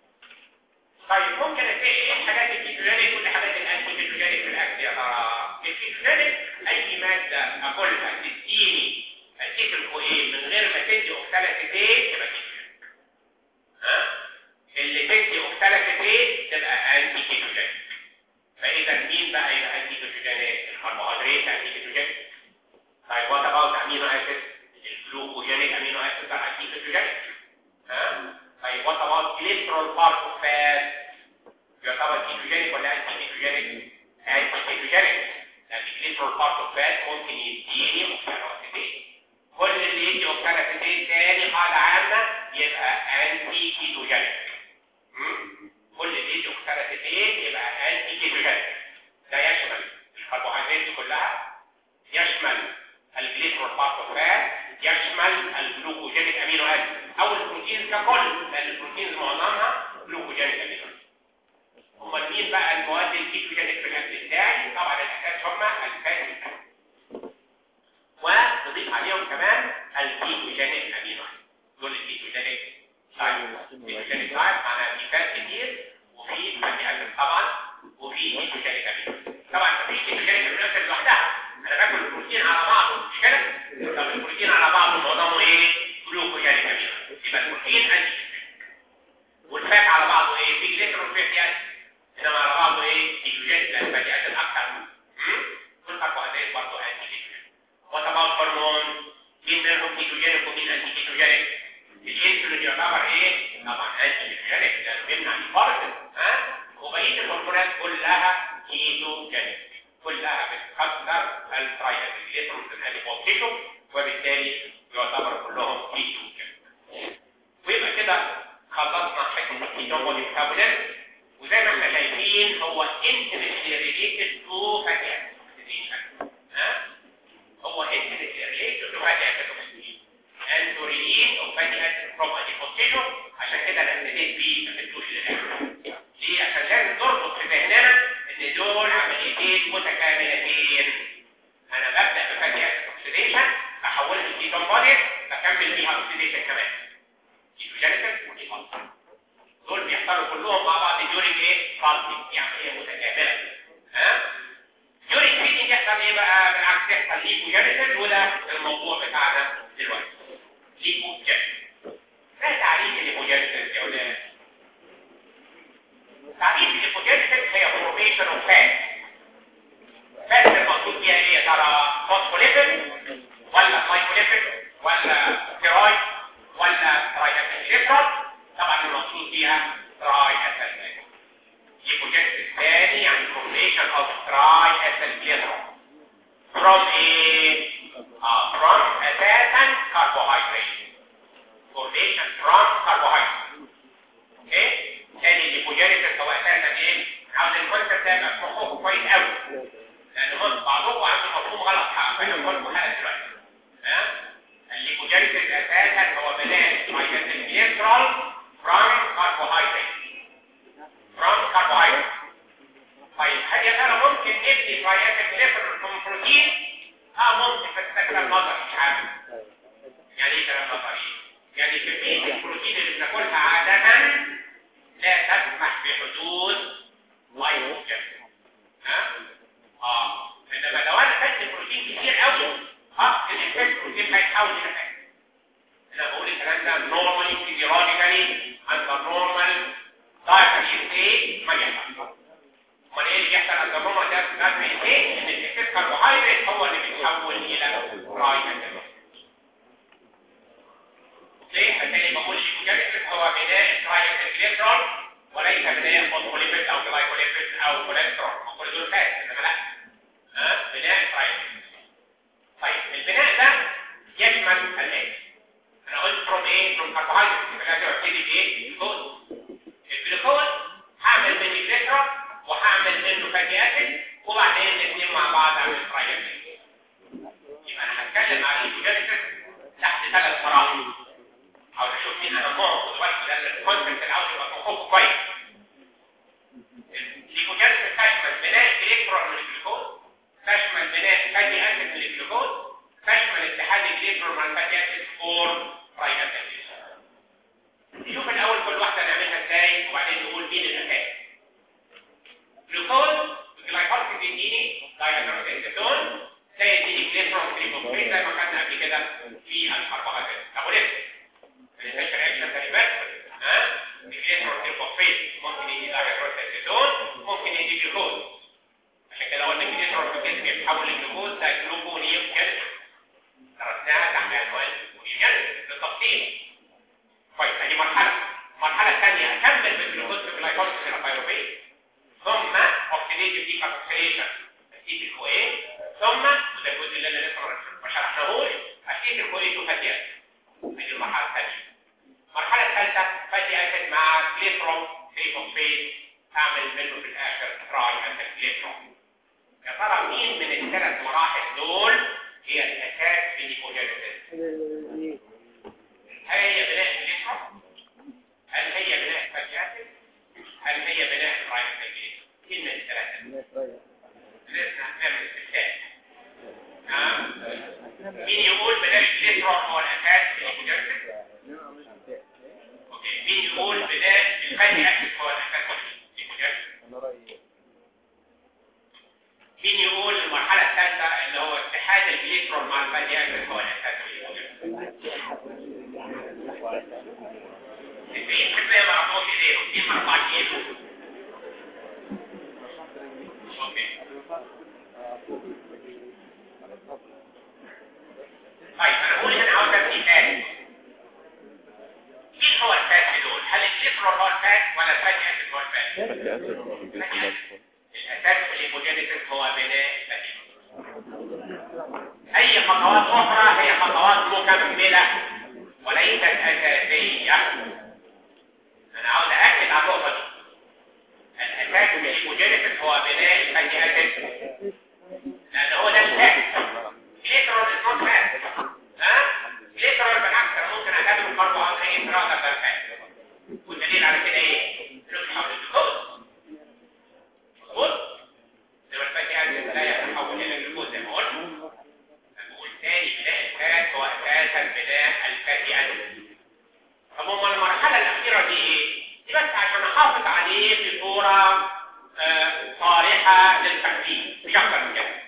طيب ممكن اسال ايه الحاجات الكيتوجينيك والحاجات الانتي كيتوجينيك في الاكل يا ترى الكيتوجينيك اي ماده اكلها تديني اسيتيل كوين من غير ما تدي اوكسالاتيتيت تبقى كيتوجينيك ها اللي تدي اوكسالاتيتيت تبقى انتي كيتوجينيك فاذا مين بقى يبقى انتي كيتوجينيك الكربوهيدرات انتي كيتوجينيك طيب وات اباوت امينو اسيد الجلوكوجينيك امينو اسيد انتي كيتوجينيك ها طيب وات اباوت كوليسترول بارت اوف فات يعتبر كيتوجينيك ولا انتي كيتوجينيك انتي كيتوجينيك لان الكوليسترول بارت اوف فات ممكن يديني اوكسالاتيتيت كل اللي يدي اوكسالاتيتيت تاني قاعده عامه يبقى انتي كيتوجينيك كل اللي يدي اوكسالاتيتيت يبقى انتي كيتوجينيك ده يشمل الكربوهيدرات دي كلها يشمل الجليسرول بارت اوف فات يشمل الجلوكوجينيك امينو اسيد او البروتين ككل لان البروتين معظمها جلوكوجينيك امينو اسيد امال مين بقى المواد الكيتوجينيك في الاكل بتاعي طبعا الاساس هم الفاتي ونضيف عليهم كمان الكيتوجينيك امينو اسيد دول الكيتوجينيك تايب الكيتوجينيك تايب معناها في فات كتير وفي فاتي اسيد طبعا وفي كيتوجينيك امينو اسيد طبعا مفيش كيتوجينيك امينو اسيد لوحدها انا باكل البروتين على بعضه مش كده طب البروتين على بعضه معظمه ايه جلوكوجينيك امينو اسيد يبقى البروتين انتي والفات على بعضه ايه في جليسرول فاتي اسيد انما على بعضه ايه كيتوجينيك لان فاتي اسيد اكتر والكربوهيدرات برضه انتي كيتوجينيك وات اباوت هرمون مين منهم كيتوجينيك ومين انتي كيتوجينيك الانسولين يعتبر ايه طبعا انتي كيتوجينيك لانه بيمنع الفرد ها وبقيه الهرمونات كلها كيتوجينيك كلها بتكسر الترايجليسيرول في الاديبوتيشن وبالتالي يعتبر كلهم كيتوجينيك ويبقى كده خلصنا حته الكيتون بودي ميتابوليزم وزي ما احنا شايفين هو intimately related to fatty acid oxidation ها هو intimately related to fatty acid oxidation and to release of fatty acid from adiposition عشان كده انا ابتديت بيه ما اديتوش للاكل ليه عشان لازم نربط في ذهننا ان دول عمليتين متكاملتين انا ببدا بفاتي اسيد اوكسيديشن بحولها لكيتون بودي بكمل بيها اوكسيديشن كمان كيتوجينيسيس وديفانسيس دول بيحصلوا كلهم مع بعض ديورنج ايه؟ فالتي يعني هي متكامله ها؟ ديورنج يحصل ايه بقى بالعكس يحصل ليكوجينيسيس وده الموضوع بتاعنا دلوقتي ليكوجينيسيس ما تعريف الليكوجينيسيس يا ولاد تعريف الليكوجينيسيس هي فورميشن اوف فات فات المقصود بيها ايه يا ترى فوسفوليبيد ولا سايكوليبيد ولا ستيرويد ولا ترايكاتيليترول طبعا المقصود بيها ترايكاتيليترول ليكوجينيسيس ثاني يعني فورميشن اوف ترايكاتيليترول from a uh, from اساسا carbohydrate formation from carbohydrate اوكي ثاني الليبوجينيسيس هو اساسا ايه عاوز الكونسيبت ده يبقى في مخكم كويس قوي لان هم بعضكم عنده مفهوم غلط فاهم لكم حاجه دلوقتي ها الليبوجينيسيس اساسا هو بناء ترايكاتيليترول from carbohydrate from carbohydrate طيب هل يا ترى ممكن نبني ترايكاتيليترول من بروتين اه ممكن بس ده كلام نظري مش عارف يعني ايه كلام نظري يعني كميه البروتين اللي بناكلها عاده لا تسمح بحدوث لايبوجين ها اه انما لو انا خدت بروتين كتير قوي اه الانتاج بروتين هيتحول الى فات انا بقول الكلام ده نورمالي فيزيولوجيكالي عند نورمال دايتري ستيت ما يحصل امال ايه اللي بيحصل عند نورمال دايتري ستيت ان الاكسس كربوهيدرات هو اللي بيتحول الى رايكاتيل اوكي فبالتالي بقول الليكوجينيسيس هو بناء الترايكاتيليترول وليس بناء فوسفوليبيد او جلايكوليبيد او كوليسترول كل دول فات انما لا ها بناء الترايكاتيليترول طيب البناء ده يشمل الاتي انا قلت فروم ايه فروم كربوهيدرات يبقى لازم ابتدي بايه الجلوكوز الجلوكوز هعمل منه جليسرول وهعمل منه فاتي اسيد وبعدين الاثنين مع بعض اعمل ترايكاتيليترول يبقى انا هتكلم عن الليكوجينيسيس تحت ثلاث مراحل عاوز اشوف مين انا معه دلوقتي لان الكونسبت اللي عاوز يبقى مخه كويس الليكوجينيسيس تشمل بناء الكترون من الجلوكوز تشمل بناء فاتي اسيد من الجلوكوز تشمل اتحاد الكترون مع الفاتي اسيد فور ترايكاتيليترول نشوف الاول كل واحده نعملها ازاي وبعدين نقول مين الاساس جلوكوز الجلايكوز يديني دايكاتروكسيتون ده يديني جليسرول تريفوسفيت زي ما خدنا قبل كده في الكربوهيدرات ابو لسه الانتشر اكشن كلمات ها الجليسرول تريفوسفيت ممكن يدي دايكاتروكسيتون ممكن يدي جلوكوز عشان كده قلنا الجليسرول في الجسم يتحول لجلوكوز ده جلوكونيوم جينيسيس درسناها تحت عنوان جينيسيس للتفصيل كويس ادي مرحله المرحله الثانيه اكمل بالجلوكوز في الجلايكوز الفيروبيت ثم اوكسيديتيف ديكاربوكسيليشن اسيد الكوين ثم وده الجزء اللي انا لسه ما شرحناهوش اسيد الكوين وفاتي اسيد دي المرحله الثانيه المرحله الثالثه فاتي اسيد مع جليسرول تريفوسفيت اعمل منه في الاخر تراي اسيد جليسرول يا ترى مين من الثلاث مراحل دول هي الاساس في الليبوجينيسيس هل هي بناء الجليسرول هل هي بناء فاتي اسيد هل هي بناء تراي اسيد جليسرول مين من الثلاثه لسه هنعمل استفتاء نعم مين يقول بلاش الجليسرول هو الاساس في الليبوجينيسيس اوكي مين يقول بلاش الفاتي اسيد هو الاساس في الليبوجينيسيس مين يقول المرحله الثالثه اللي هو اتحاد الجليسرول مع الفاتي اسيد هو الاساس في الليبوجينيسيس 90% ما عرفوش ايديهم دي مربع كيلو اوكي طيب انا بقول هنا عاوز ابني فات مين هو الفات دول هل الجليسرول هو الفات ولا الفاتي اسيد هو الفات الاساس في الليبوجينيسيس هو بناء الفاتي اي خطوات اخرى هي خطوات مكمله وليست اساسيه انا عاوز اكد على النقطه دي الاساس في الليبوجينيسيس هو بناء الفاتي اسيد لان هو ده الفات جليسرول از نوت فات ها جليسرول بالعكس انا ممكن اعتبره كربوهيدرات راسا ده الفات والدليل على كده ايه؟ انه بيحول الجلوكوز مظبوط؟ لما الفاتي اسيد لا يتحول الى جلوكوز زي ما قلنا بقول تاني بناء الفات هو اساسا بناء الفاتي اسيد طب امال المرحله الاخيره دي ايه؟ دي بس عشان احافظ عليه بصوره آه، صالحه للتخزين مش اكتر من كده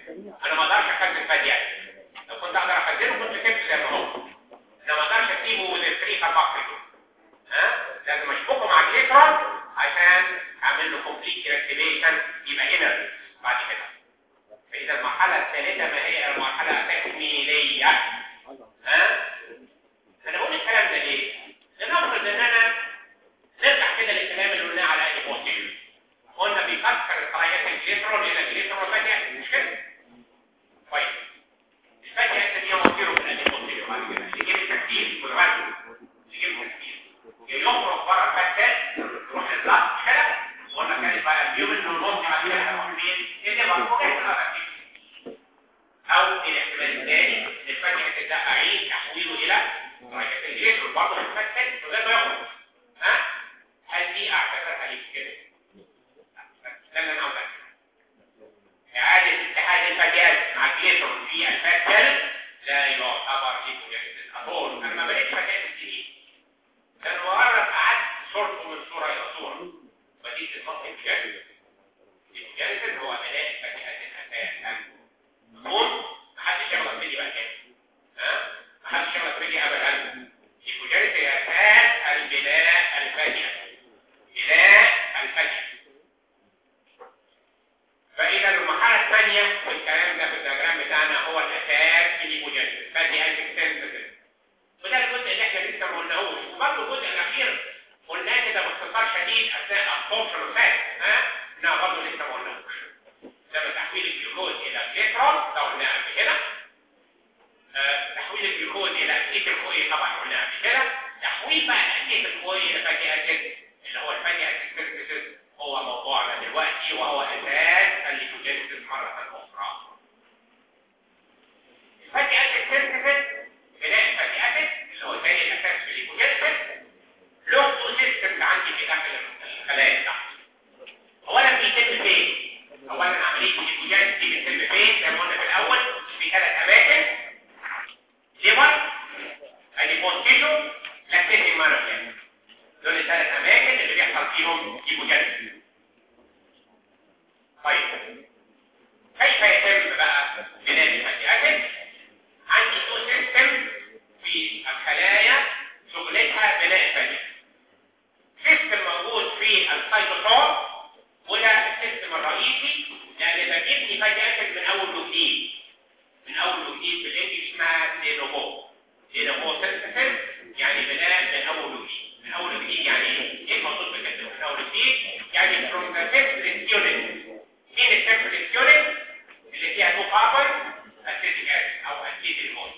انا ما اقدرش اخزن فاتي اسيد لو كنت اقدر اخزنه كنت سبته زي ما هو انا ما اقدرش اسيبه زي 3 كاربوكسيل ها لازم اشبكه مع الجليسرول عشان اعمل له كومبليت رياكتيفيشن يبقى انرجي بعد كده فاذا المرحله الثالثه ما هي المرحله التكميليه ها انا بقول الكلام ده ليه لنفرض ان انا نرجع كده للكلام اللي قلناه على اي بوتيل قلنا بيكسر الخلايا الجليسرول الى الجليسرول فاتي مش كده طيب الفاتي اسيد هي مصيره في الادي بوتيل بعد كده اللي يجيب التكتيل والغسل اللي يجيب التكتيل يخرج بره الفتات يروح للبلاط كده قلنا كانت بقى اليوم اللي نص بعد كده هنروح فين اللي بقى فوق الفتات او الاحتمال الثاني الفتح تبدا اعيد تحويله الى درجه الجسر برضه في الفتح وده بيخرج ها هل دي اعتبرها ليه كده استنى انا اقول اعاده اتحاد الفتيات مع الجسر في الفتل لا يعتبر ليه اطول انا ما بقتش فتاه جديد لان مجرد قعدت صورته من صوره الى صوره ودي تتنطق بجد الجسد هو بناء الفتيات الاساس مفهوم محدش يغلط فيدي بقى كده ها محدش يغلط فيدي ابدا الفجارة هي اساس البناء الفجر بناء الفجر فاذا المرحله الثانيه والكلام ده في الدياجرام بتاعنا هو الاساس في الفجارة فدي السنسيتيف وده الجزء اللي احنا لسه ما قلناهوش وبرضه الجزء الاخير قلناه كده باختصار شديد اثناء الصوت الفات ها انها برضه لسه ما قلناهوش لما تحويل الجلوكوز الى جليسرول ده قلناه قبل كده آه، تحويل الجلوكوز الى اسيد الكوي طبعا قلناه قبل كده تحويل بقى الاسيد الكوي الى فاتي اسيد اللي هو الفاتي اسيد سينثيسيس هو موضوعنا دلوقتي وهو اساس الليكوجينيسيس مره اخرى الفاتي اسيد سينثيسيس بناء الفاتي اسيد اللي هو ثاني الاساس في الليكوجينيسيس له تو سيستمز عندي في داخل الخلايا بتاعتي اولا بيتم فين اولا عمليه الليكوجينيسيس دي بتتم فين زي ما قلنا في الاول في ثلاث اماكن ليفر البوستيشو لاكتيك مانوفير دول الثلاث اماكن اللي بيحصل فيهم ليكوجينيسيس طيب كيف يتم بقى بناء الفاتي اسيد عندي تو سيستم في الخلايا شغلتها بناء الفاتي سيستم موجود في السيتوسول وده السيستم الرئيسي لان بجيبني فاتي اسيد من اول وجديد من اول وجديد بالانجلش اسمها دينوفو دينوفو سيستم يعني بناء من اول وجديد من اول وجديد يعني ايه؟ ايه المقصود بكده من اول وجديد؟ يعني from the separate unit مين السيمبلكس يونت اللي فيها تو كاربون اسيتيك اسيد او اسيتيل كوين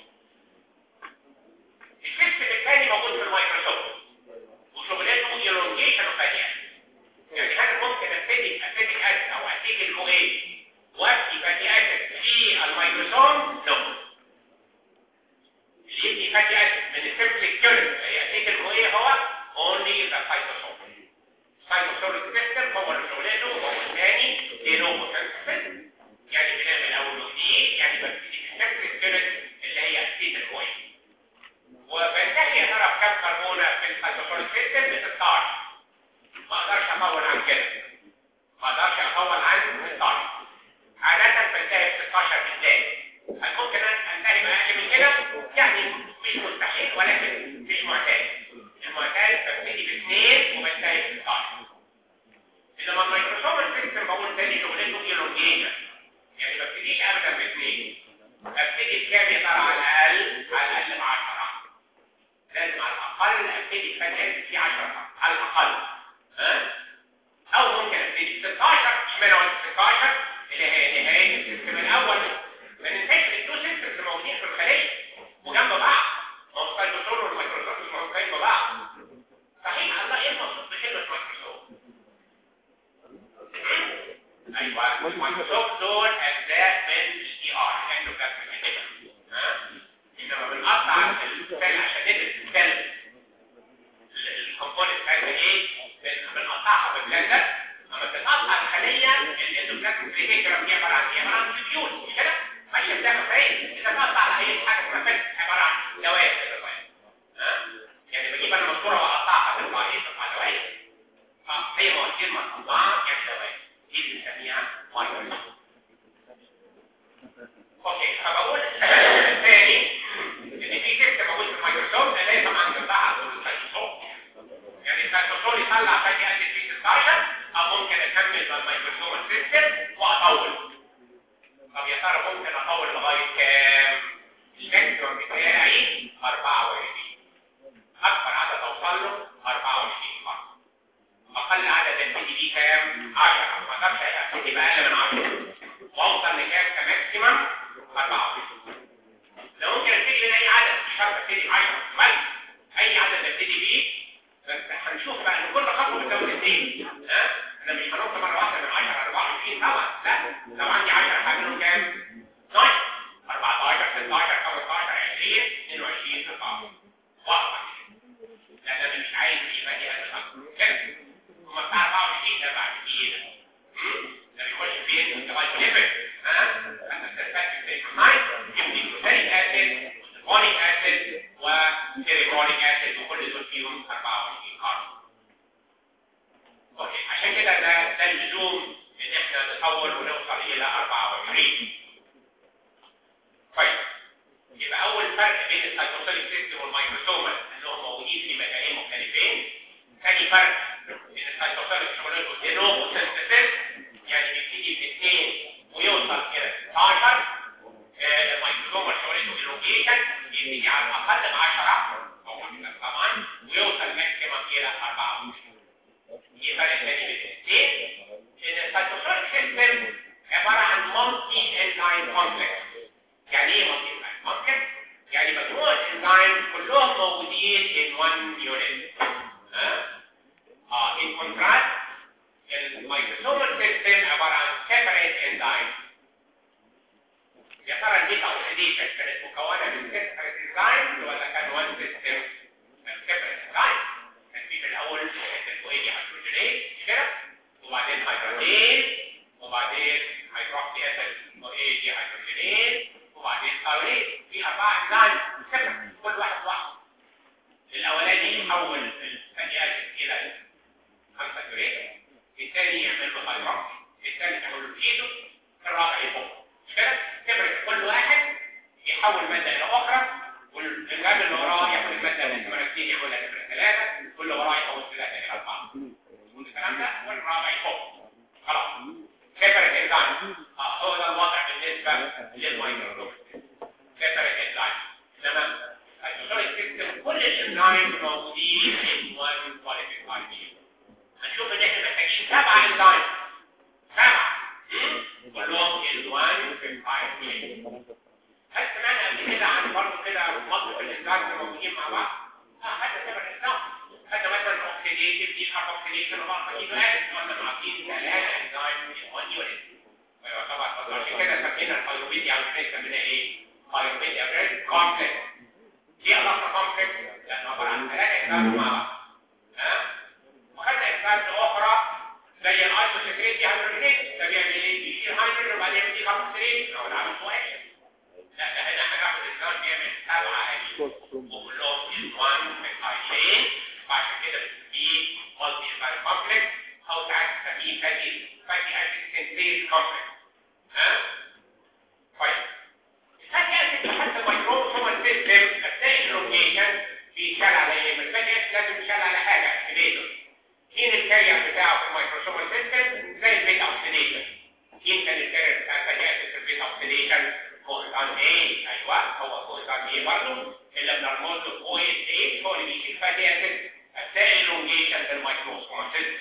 السيستم الثاني موجود في الميكروسوفت وشغلته elongation of fatty acid يعني هل ممكن ابتدي اسيتيك اسيد او اسيتيل كوين وابدي فاتي اسيد في الميكروسوم نو اللي يبني فاتي اسيد من السيمبلكس يونت هي اسيتيل كوين هو only the cytosol سايموسوريك سيستم هو اللي شغلته وهو الثاني دينوفو سيستم يعني بناء من اول وجديد يعني ببتدي بالسيستم كيرت اللي هي اسيد الكوين وبنتهي يا ترى بكام كربونه في السايموسوريك سيستم ب 16 ما اقدرش اطول عن كده ما اقدرش اطول عن 16 عادة بنتهي ب 16 بالذات هل ممكن انتهي باقل من كده؟ يعني مش مستحيل ولكن مش معتاد المعتاد ببتدي باثنين وبنتهي ب 16 إذا ما الميكروسوم السيستم بقول تاني شغلته إيلونجيشن يعني ما ببتديش أبدا باثنين ابتدي بكام يا ترى على الأقل على الأقل ب 10 لازم على الأقل ابتدي بفتاة في 10 على الأقل ها أو ممكن ابتدي ب 16 اشمعنى قلت 16 اللي هي نهاية السيستم الأول ما ننساش التو سيستمز موجودين في الخلية وجنب بعض ما هو السايتوسول والميكروسوم موجودين جنب بعض صحيح الله ايه المقصود بكلمة ميكروسوم ايوه الميكروسوفت دول اجزاء من الدي ار كانه كاتب كده ها انما بنقطع السيل عشان ندرس السيل الكومبوننت بتاعتها ايه بنقطعها بالبلندر اما بتقطع الخليه الاندوبلازم بريفيكرم دي عباره عن ايه عباره عن تيبيول مش كده ماشيه بدم فريق اذا تقطع اي حاجه اسمها فلس عباره عن دوائر كده صغيره ها يعني بجيب انا ماسوره واقطعها تطلع ايه تطلع دوائر اه هي مواسير مقطعه يعني دوائر دي اللي بنسميها مايكروسوفت 24 اكبر عدد اوصل له 24 فرد اقل عدد ابتدي بيه كام 10 ما اقدرش ابتدي باقل من 10 واوصل لكام كماكسيمم 24 لو ممكن ابتدي من اي عدد مش شرط ابتدي ب 10 بل اي عدد ابتدي بيه بس هنشوف بقى ان كل خطوه بتزود اثنين ها انا مش هنط مره واحده من 10 ل 24 طبعا لا لو عندي 10 هعملهم كام 12 14 16 15 20 22 24 واحده لا ده مش عايز يبقى دي هذا كده هم بتاع 24 ده بعد كده ده بيخش فين لغايه ليفل ها انا استفدت في المايند يبني جلوتاريك اسيد وسيرفونيك اسيد وسيريفونيك اسيد وكل دول فيهم 24 كاربون اوكي عشان كده ده ده اللزوم ان احنا نطور ونوصل الى 24 طيب يبقى اول فرق بين السيتوسيليك سيستم والمايكروسومال انهم موجودين في مكانين مختلفين ثاني فرق بين السيتوسيليك شغلته دينوفو سينثيسيس يعني بيبتدي من 2 ويوصل الى 16 آه، المايكروسومال شغلته ايلونجيشن يبتدي على الاقل ب 10 موجود طبعا ويوصل ماكسيمم الى 24 دي فرق ثاني بين الاثنين ان السيتوسيليك سيستم عباره عن مالتي انزايم كومبلكس يعني ايه مالتي انزايم كومبلكس يعني مجموعه انزايم كلهم موجودين in one unit ها اه in contrast الميكروسومال سيستم عباره عن separate enzymes يا ترى البيتا اوكسيديشن كانت مكونه من separate enzymes ولا كان one system separate enzymes كان في في الاول الكويدي هيدروجينيز كده وبعدين هيدروجين وبعدين هيدروكسي اسيد وايه دي هيدروجينيز وبعدين ثايرويد في اربع انزيم separate كل واحد واحد الاولاني يحول الثاني اسيد الى خمسه يوريك الثاني يعمل له هيدروكسي الثالث يعمل له كيتو الرابع يفوق مش كده تبرك كل واحد يحول ماده الى اخرى والجاب اللي وراه ياخد الماده من نمره 2 يحولها لنمره 3 واللي وراه يحول 3 الى 4 والكلام ده والرابع يفوق خلاص سيبريت انزايم اه هو ده الوضع بالنسبه للمايكرو سيبريت انزايم انما السوليد سيستم كل الانزايم موجودين في وان كواليفيكاي هنشوف ان احنا محتاجين سبع انزايم سبعه كلهم in one في هل سمعنا قبل كده عن برضه كده منطق الانزيم موجودين مع بعض؟ اه هذا سبب الانزيم هذا مثلا اوكسيديتيف دي كاربوكسيليشن وبعض امينو اسيد وانا عارفين ثلاثه انزيم في 1 يونت طبعا عشان كده سمينا الفايروبيديا او سمينا ايه؟ فايروبيديا بريد كومبلكس دي علاقه كومبلكس لانه عباره عن ثلاثه انزيم مع بعض ها؟ وخدنا انزيم اخرى زي الايسوسيكريت دي هيدروجينيز ده بيعمل ايه؟ بيشيل هيدروجين وبعدين يعمل دي كاربوكسيليشن او العمل اكشن لا ده هنا هناخد الانسان بيعمل سبعه اكشن وكلهم in one methylation وعشان كده بنسميه مالتي انزايم كومبلكس او ساعات بنسميه فاتي فاتي اسيد سينثيز كومبلكس ها؟ طيب الفاتي اسيد حتى الميكروسومال سيستم اثناء الروتيشن بيشال على ايه؟ الفاتي اسيد لازم يشال على حاجه اكتيفيتور مين الكارير بتاعه في الميكروسومال سيستم زي البيتا اوكسيديشن مين كان الكارير بتاع الفاتي اسيد في البيتا اوكسيديشن كوزان ايه ايوه هو كوزان ايه برضه اللي بنرمز له كويس ايه هو اللي بيشيل فاتي اسيد اثناء اللونجيشن في الميكروسومال سيستم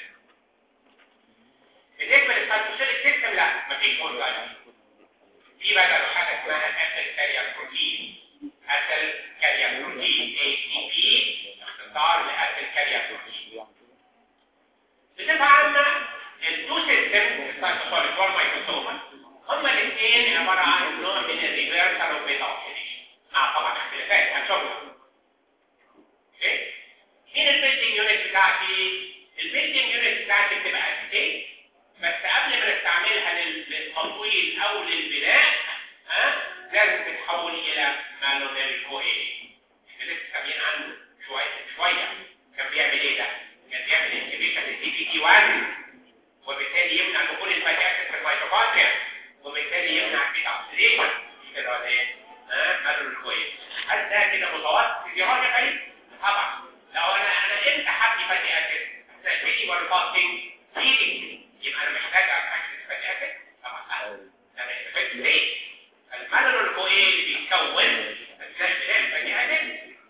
بالنسبه للسايتوسيليك سيستم لا مفيش كوزان في بدل حاجه اسمها اسيد كارير بروتين اسيد كارير بروتين اي سي بي اختصار لاسيد كارير بروتين بصفه عامه التو سيستم السايتوسيليك والميكروسومال هما الاثنين عباره عن نوع من الريفيرسال وبيتا اوكسيديشن مع طبعا اختلافات هنشوفها اوكي مين البيلدنج يونت بتاعتي البيلدنج يونت بتاعتي بتبقى اسيتيت بس قبل ما نستعملها للتطويل او للبناء ها لازم تتحول الى مالونيل كويل احنا لسه سامعين عنه شويه شويه كان بيعمل ايه ده كان بيعمل انتبيشن للسي بي تي 1 وبالتالي يمنع دخول الفاتي في الميتوكوندريا وبالتالي يمنع البيتا اوكسيديشن كده ولا ايه؟ ها مالونيل كويل هل ده كده متوسط دي حاجه غريبه طبعا لو انا انا امتى حبني فاتي اسيد تأثيري ولا فاستنج فيدنج يبقى انا محتاج اكسس فاتي اسيد طبعا لا ده مش فاتي ليه المالونيل كويل اللي بيتكون اثناء بناء الفاتي اسيد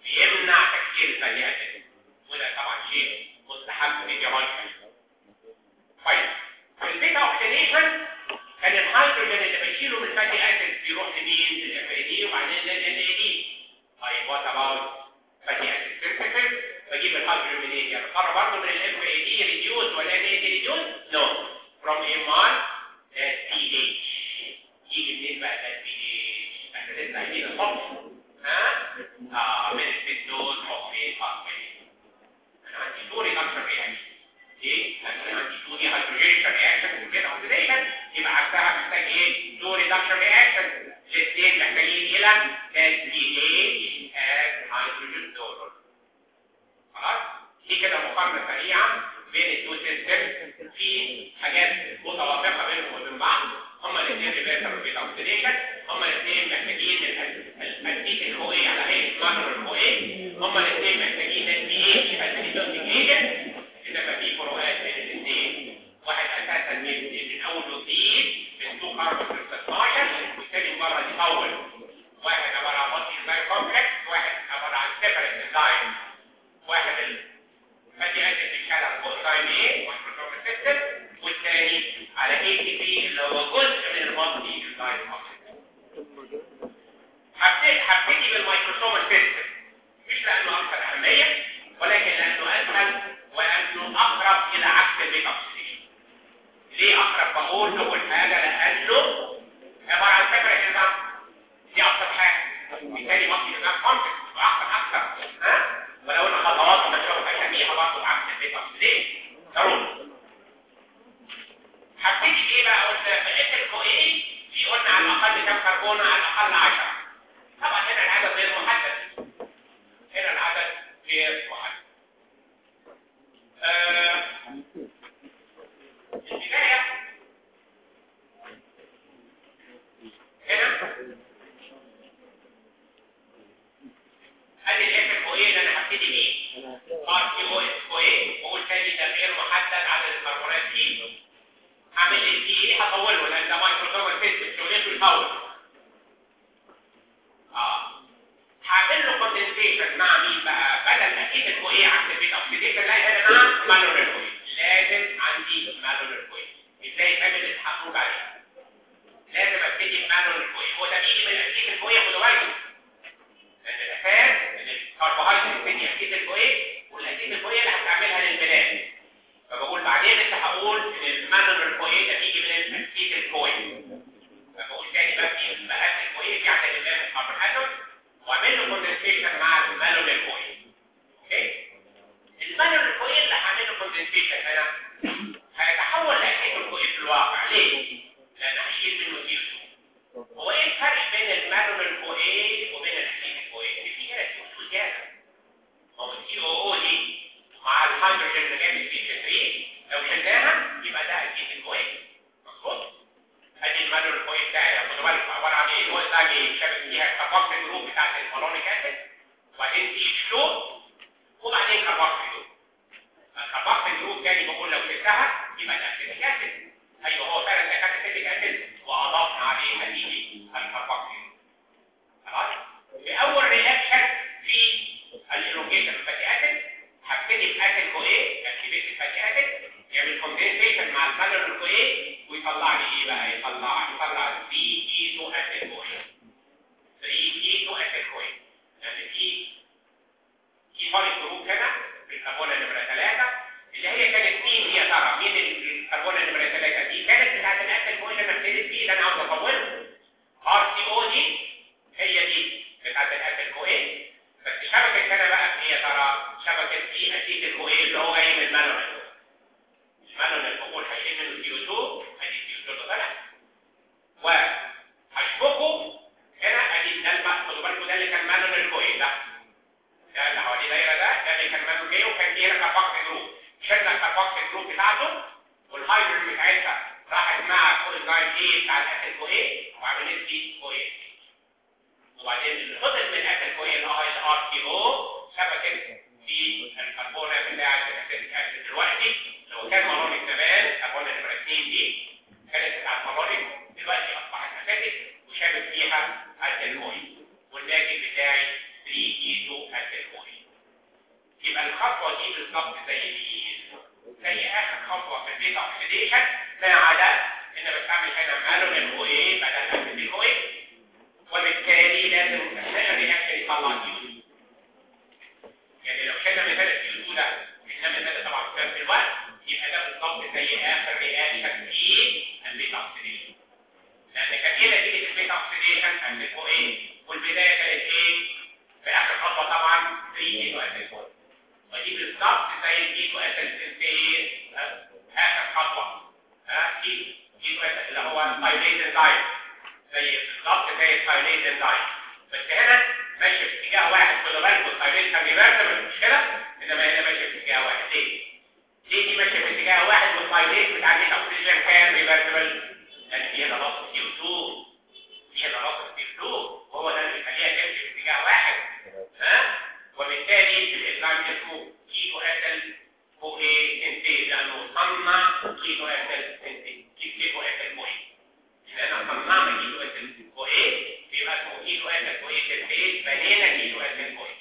بيولوجيكال طيب في البيتا اوكسيديشن كان الهيدروجين اللي بيشيله من الفاتي اسيد بيروح لمين للاف اي دي وبعدين للان اي دي طيب وات اباوت فاتي اسيد سينثيسيس بجيب الهيدروجين منين يعني بقرر برضه من الاف اي دي ريديوز ولا ان اي دي ريديوز نو فروم ام ار بي اتش يجي منين بقى ده بي اتش احنا لسه عايزين الصبح ها اه من البيتوز فوسفيت فوسفيت انا عندي دوري اكثر رياكشن ايه انا عندي دوري هيدروجين رياكشن وكده اوكسيديشن يبقى عكسها محتاج ايه دوري ريدكشن رياكشن الاثنين محتاجين الى تسبيل از هيدروجين دور خلاص دي كده مقارنه سريعه بين التو سيستم في حاجات متوافقه بينهم وبين بعض هما الاثنين ريفيرسال ريت اوكسيديشن هما الاثنين محتاجين الاسيد الكوي على هيئه مانور الكوي هما الاثنين محتاجين البي اتش اسيدوتيك ايجنت انما في فروقات بين الاثنين واحد اساسا من من اول وجديد من 2 كاربون 16 والثاني مره دي اول واحد عباره عن مالتي انزايم كومبلكس واحد عباره عن سيبريت انزايم واحد الفاتي اسيد بيشتغل على الكوزايم ايه والبروتوم سيستم والثاني على اي تي بي اللي هو جزء من المالتي انزايم كومبلكس هبتدي هبتدي بالميكروسوم سيستم مش لانه اكثر اهميه ولكن لانه اسهل وانه اقرب الى عكس البيت اوكسيديشن ليه اقرب بقول اول حاجه لانه عباره عن سيبريت انزايم دي ابسط حاجه بالتالي مالتي انزايم كومبلكس واحسن اكثر ها ولو ان خطوات مشروع اسميها برضه عكس البيت اوكسيديشن ضروري هبتدي بايه بقى قلنا بقيت الكوين في قلنا على الاقل كام كربون على الاقل 10 طبعا هنا العدد غير محدد هنا العدد غير محدد آه البدايه هنا ادي الاف الكوين اللي انا هبتدي بيه ار تي او اس كوين واقول تاني ده غير محدد عدد الكربونات فيه هعمل لي دي ايه هطوله لان ده مايكروسوفت سيستم شغلته يطول اه هعمل له كوندنسيشن مع مين بقى بدل ما اكيد الكويه عند البيت اوكسيديشن لا هنا مع مالوريل كويه لازم عندي مالوريل كويه ازاي تعمل الحقوق عليه لازم ابتدي بمالوريل كويه هو ده بيجي من اكيد الكويه خدوا بالكم لان الاساس ان الكربوهيدرات بتدي اكيد الكويه والاكيد الكويه اللي هتعملها للبنات فبقول بعدين انت هقول ان المانور كويه ده بيجي من الاسيد الكويه فبقول تاني بقى في الاسيد الكويه في عدد الله من الكربوهيدرات واعمل له كوندنسيشن مع المانور كويه اوكي المانور كويه اللي هعمل له كوندنسيشن هنا هيتحول لاسيد الكويه في الواقع ليه؟ لان هشيل منه سي هو ايه الفرق بين المانور كويه وبين الاسيد الكويه؟ في هنا سي زياده هو السي او او دي مع الهيدروجين اللي جاي في 3 لو شلناها يبقى ده اكيد الكويس مظبوط ادي المانور الكويس بتاعي لو خدوا بالكم عباره عن ايه هو ده شابك فيها الكاربوكسي جروب بتاعت الفالونيك اسيد وبعدين دي شلو وبعدين كاربوكسي جروب الكاربوكسي جروب تاني بقول لو شلتها يبقى ده اسيتيك اسيد ايوه هو فعلا ده كان اسيتيك اسيد واضفنا عليه هذه الكاربوكسي خلاص باول رياكشن في الالونجيشن فاتي اسيد هبتدي باسيد كويه اكتيفيت فاتي اسيد يعمل كوندنسيشن مع المانر الكويه ويطلع لي ايه بقى يطلع يطلع 3 كيتو اسيد كويه 3 كيتو اسيد كويه يعني في كيتونيك جروب هنا في الكربونه نمره 3 اللي هي كانت مين هي ترى مين الكربونه نمره 3 دي كانت بتاعت الاسيد كويه اللي انا ابتديت بيه اللي انا عاوز اطوله ار سي او دي هي دي بتاعت الاسيد كويه بس شبكه هنا بقى هي ترى شبكه في اسيد الكويه اللي هو جاي من المانوال المانوال بقول هشيل منه سي او 2 ادي سي او 2 طلع وهشبكه هنا ادي ده الم- خدوا بالكم ده اللي كان مانوال الكويه ده ده اللي حواليه دايره ده ده اللي كان مانوال كويه وكان فيه هنا كاربوكسي جروب شلنا الكاربوكسي جروب بتاعته والهيدروجين بتاعتها راحت مع كوزاين ايه بتاع الاسيد كويه وعملت لي كويه وبعدين اللي فضل من اسيد كويه اللي هو الار تي او شبكت في الكربونه بتاعه الاسيتيك اسيد دلوقتي لو كان مالونيك زمان الكربونه نمره 2 دي كانت بتاعت مالونيك دلوقتي اصبحت اسيتيك وشابك فيها اسيد كويه والباقي بتاعي 3 كيتو اسيد كويه يبقى الخطوه دي بالظبط زي مين؟ زي اخر خطوه في البيتا اوكسيديشن ما عدا ان بستعمل هنا مالون الاو اي بدل اسيد الاو اي وبالتالي لازم اثناء الرياكشن يطلع كيو يعني لو شلنا مثال الكيو ده احنا مثال طبعا في نفس الوقت يبقى ده بالظبط زي اخر رياكشن في البيتا اوكسيديشن لان كان ايه نتيجه البيتا اوكسيديشن اسيد او اي والبدايه كانت ايه في اخر خطوه طبعا 3 كيلو اسيد ودي بالظبط زي الكيتو اسيد سنتين اخر خطوه ها كيتو اسيد اللي هو ثايليز انزايم زي بالظبط زي الثايليز انزايم بس هنا ماشي في اتجاه واحد خدوا بالكم الثايليز كان ريفرسبل مش كده انما هنا ماشي في اتجاه واحد ليه؟ ليه دي ماشيه في اتجاه واحد والثايليز بتاع البيتا اوكسيجين كان ريفرسبل؟ لان في هنا نقص كيو 2 في هنا نقص كيو 2 وهو ده اللي بيخليها تمشي في اتجاه واحد ها وبالتالي الإسلام اسمه كيتو أسل هو إيه سنتين لأنه صنع كيتو أسل سنتين كيتو أسل هو إيه لأن صنعنا كيتو أسل هو إيه بيبقى اسمه كيتو أسل هو إيه سنتين بنينا كيتو أسل هو إيه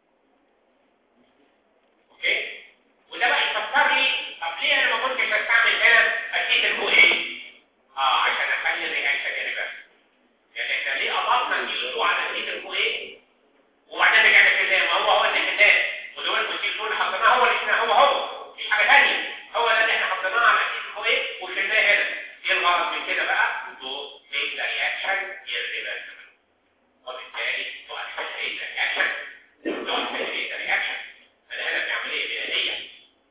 أوكي وده بقى يفكر لي طب ليه أنا ما كنتش أستعمل هنا أكيد الهو إيه آه عشان أخلي الرياكشن ريفرس يعني إحنا ليه أضفنا كيتو على أكيد الهو إيه وبعدين رجعنا في النام هو هو اللي في النام ودول المسيل دول حطيناه هو اللي هو هو مش حاجه ثانيه هو ده اللي احنا حطيناه على اساس هو ايه وشلناه هنا ايه الغرض من كده بقى تو ميك ذا رياكشن irreversible وبالتالي تو اكسلريت ذا رياكشن تو اكسلريت ذا رياكشن انا هنا بنعمل ايه بنائيه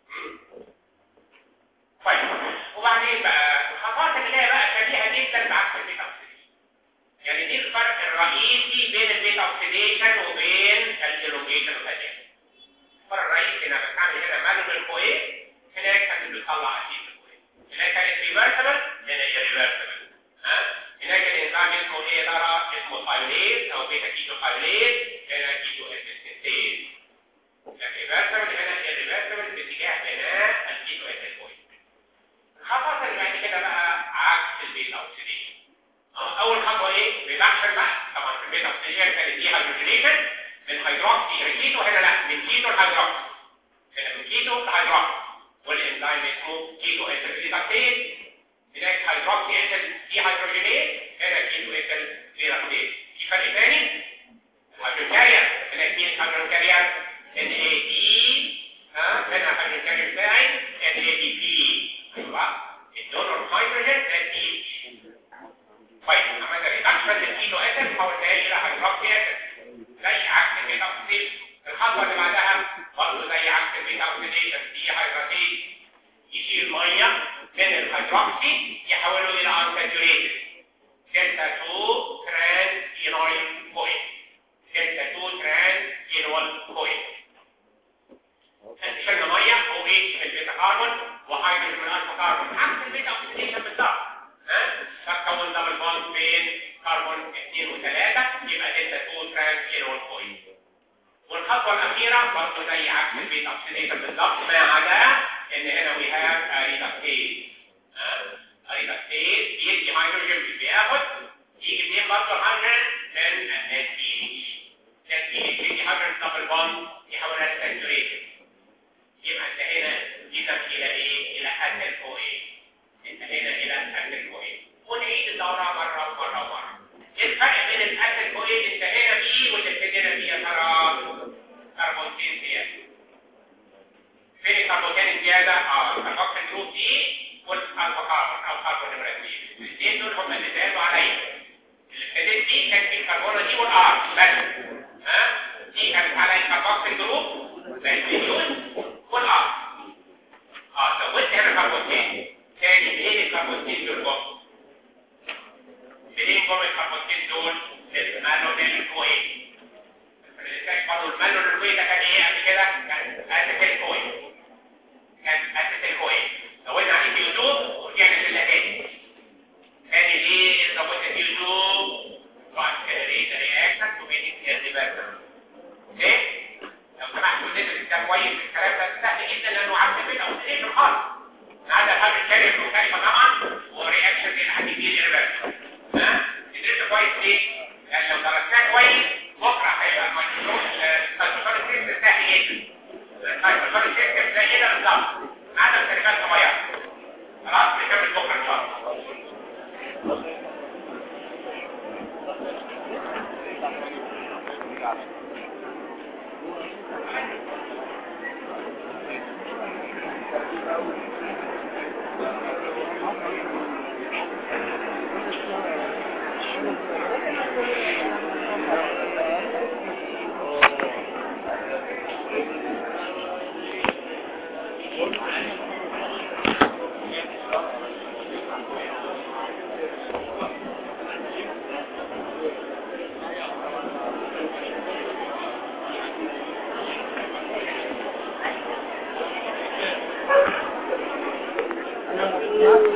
طيب وبعدين بقى الخطوات اللي هي بقى شبيهه جدا بعكس البيتا يعني دي الفرق الرئيسي بين البيتا اوكسيديشن وبين الالونجيشن والادين الفرق الرئيسي انا بستعمل هنا مالون الكويه هناك كانت بتطلع اسيد الكويه هناك كانت ريفرسبل هنا ريفرسبل ها هناك الانزيم اسمه ايه ترى اسمه ثايوليز او بيتا كيتو ثايوليز هنا كيتو اسيستيز الريفرسبل هنا الريفرسبل باتجاه بناء الكيتو اسيد الخطوه اللي بعد كده بقى عكس البيتا اوكسيديشن اول خطوه ايه ريدكشن بقى طبعا في البيتا اوكسيديشن كانت دي هيدروجينيشن من هيدروكسي الى كيتو هنا لا من كيتو لهيدروكسي هنا من كيتو لهيدروكسي والانزيم اسمه كيتو اسيتيز هناك هيدروكسي اسيد دي هيدروجينيز هنا كيتو اسيد ريدكتيز في فرق ثاني الهيدروجين كارير هناك مين الهيدروجين كارير ان اي دي ها هنا الهيدروجين كارير بتاعي ان اي دي بي ايوه الدونر هيدروجين ان دي طيب عملنا ريدكشن للكيتو اسيد حولناه الى هيدروكسي اسيد زي عكس البيتا اوكسيديشن الخطوه اللي بعدها برضه زي عكس البيتا اوكسيديشن دي هيدروكسيز يشيل ميه من الهيدروكسي يحوله الى انساتوريتد دلتا 2 ترانس اينويل كويل دلتا 2 ترانس اينويل كويل شلنا ميه او اتش من البيتا كاربون وهيدروجين من الالفا كاربون عكس البيتا اوكسيديشن بالظبط فكون دبل بوند بين كربون 2 و3 يبقى دلتا 2 ترانس اينول كويل والخطوه الاخيره برضه زي عكس البيتا اوكسيديشن بالظبط ما عدا ان هنا وي هاف اريدكتيز اريدكتيز بيدي هيدروجين بياخد يجي منين برضه هيدروجين من النت بي اتش النت بي اتش يدي هيدروجين دبل بوند يحولها لساتوريتد يبقى انت هنا جيتك الى ايه؟ الى حد الفوق ايه؟ انتهينا الى حد الفوق ايه؟ ونعيد الدورة مرة ومرة ومرة. ايه الفرق بين الاسيد كويل اللي انتهينا بيه واللي ابتدينا بيه يا ترى؟ كربونتين زيادة. فين الكربونتين الزيادة؟ اه الكربوكسيل جروب دي والالفا كاربون او كاربون نمرة 2. الاثنين دول هم اللي زادوا عليا. اللي ابتديت بيه كان في الكربونة دي والار بس. ها؟ دي كانت على الكربوكسيل جروب بقت مليون والار. اه زودت هنا كربونتين. تاني منين الكربونتين دول بقى؟ منين جم الكربونتين دول المالون الكوي فلذلك برضه المالون الكوي ده كان ايه قبل كده كان اسيتيل كوي كان اسيتيل كوي زودنا عليه كيو 2 ورجعنا شلنا تاني تاني ليه زودت كيو 2 واكسلريت رياكشن تو ميك ات ريفرسبل اوكي لو سمحتوا ندرس ده كويس الكلام ده سهل جدا لانه عارف البيت او ايه خالص هذا هذا الكلام مختلفه طبعا ورياكشن دي حد يجي ريفرسبل ها تدرس كويس ليه؟ يعني لو درستها كويس بكره هيبقى الميكروسكوب الكالكوليتر سيستم سهل جدا الكالكوليتر سيستم زي كده بالظبط عدد كلمات صغيره خلاص نكمل بكره ان شاء الله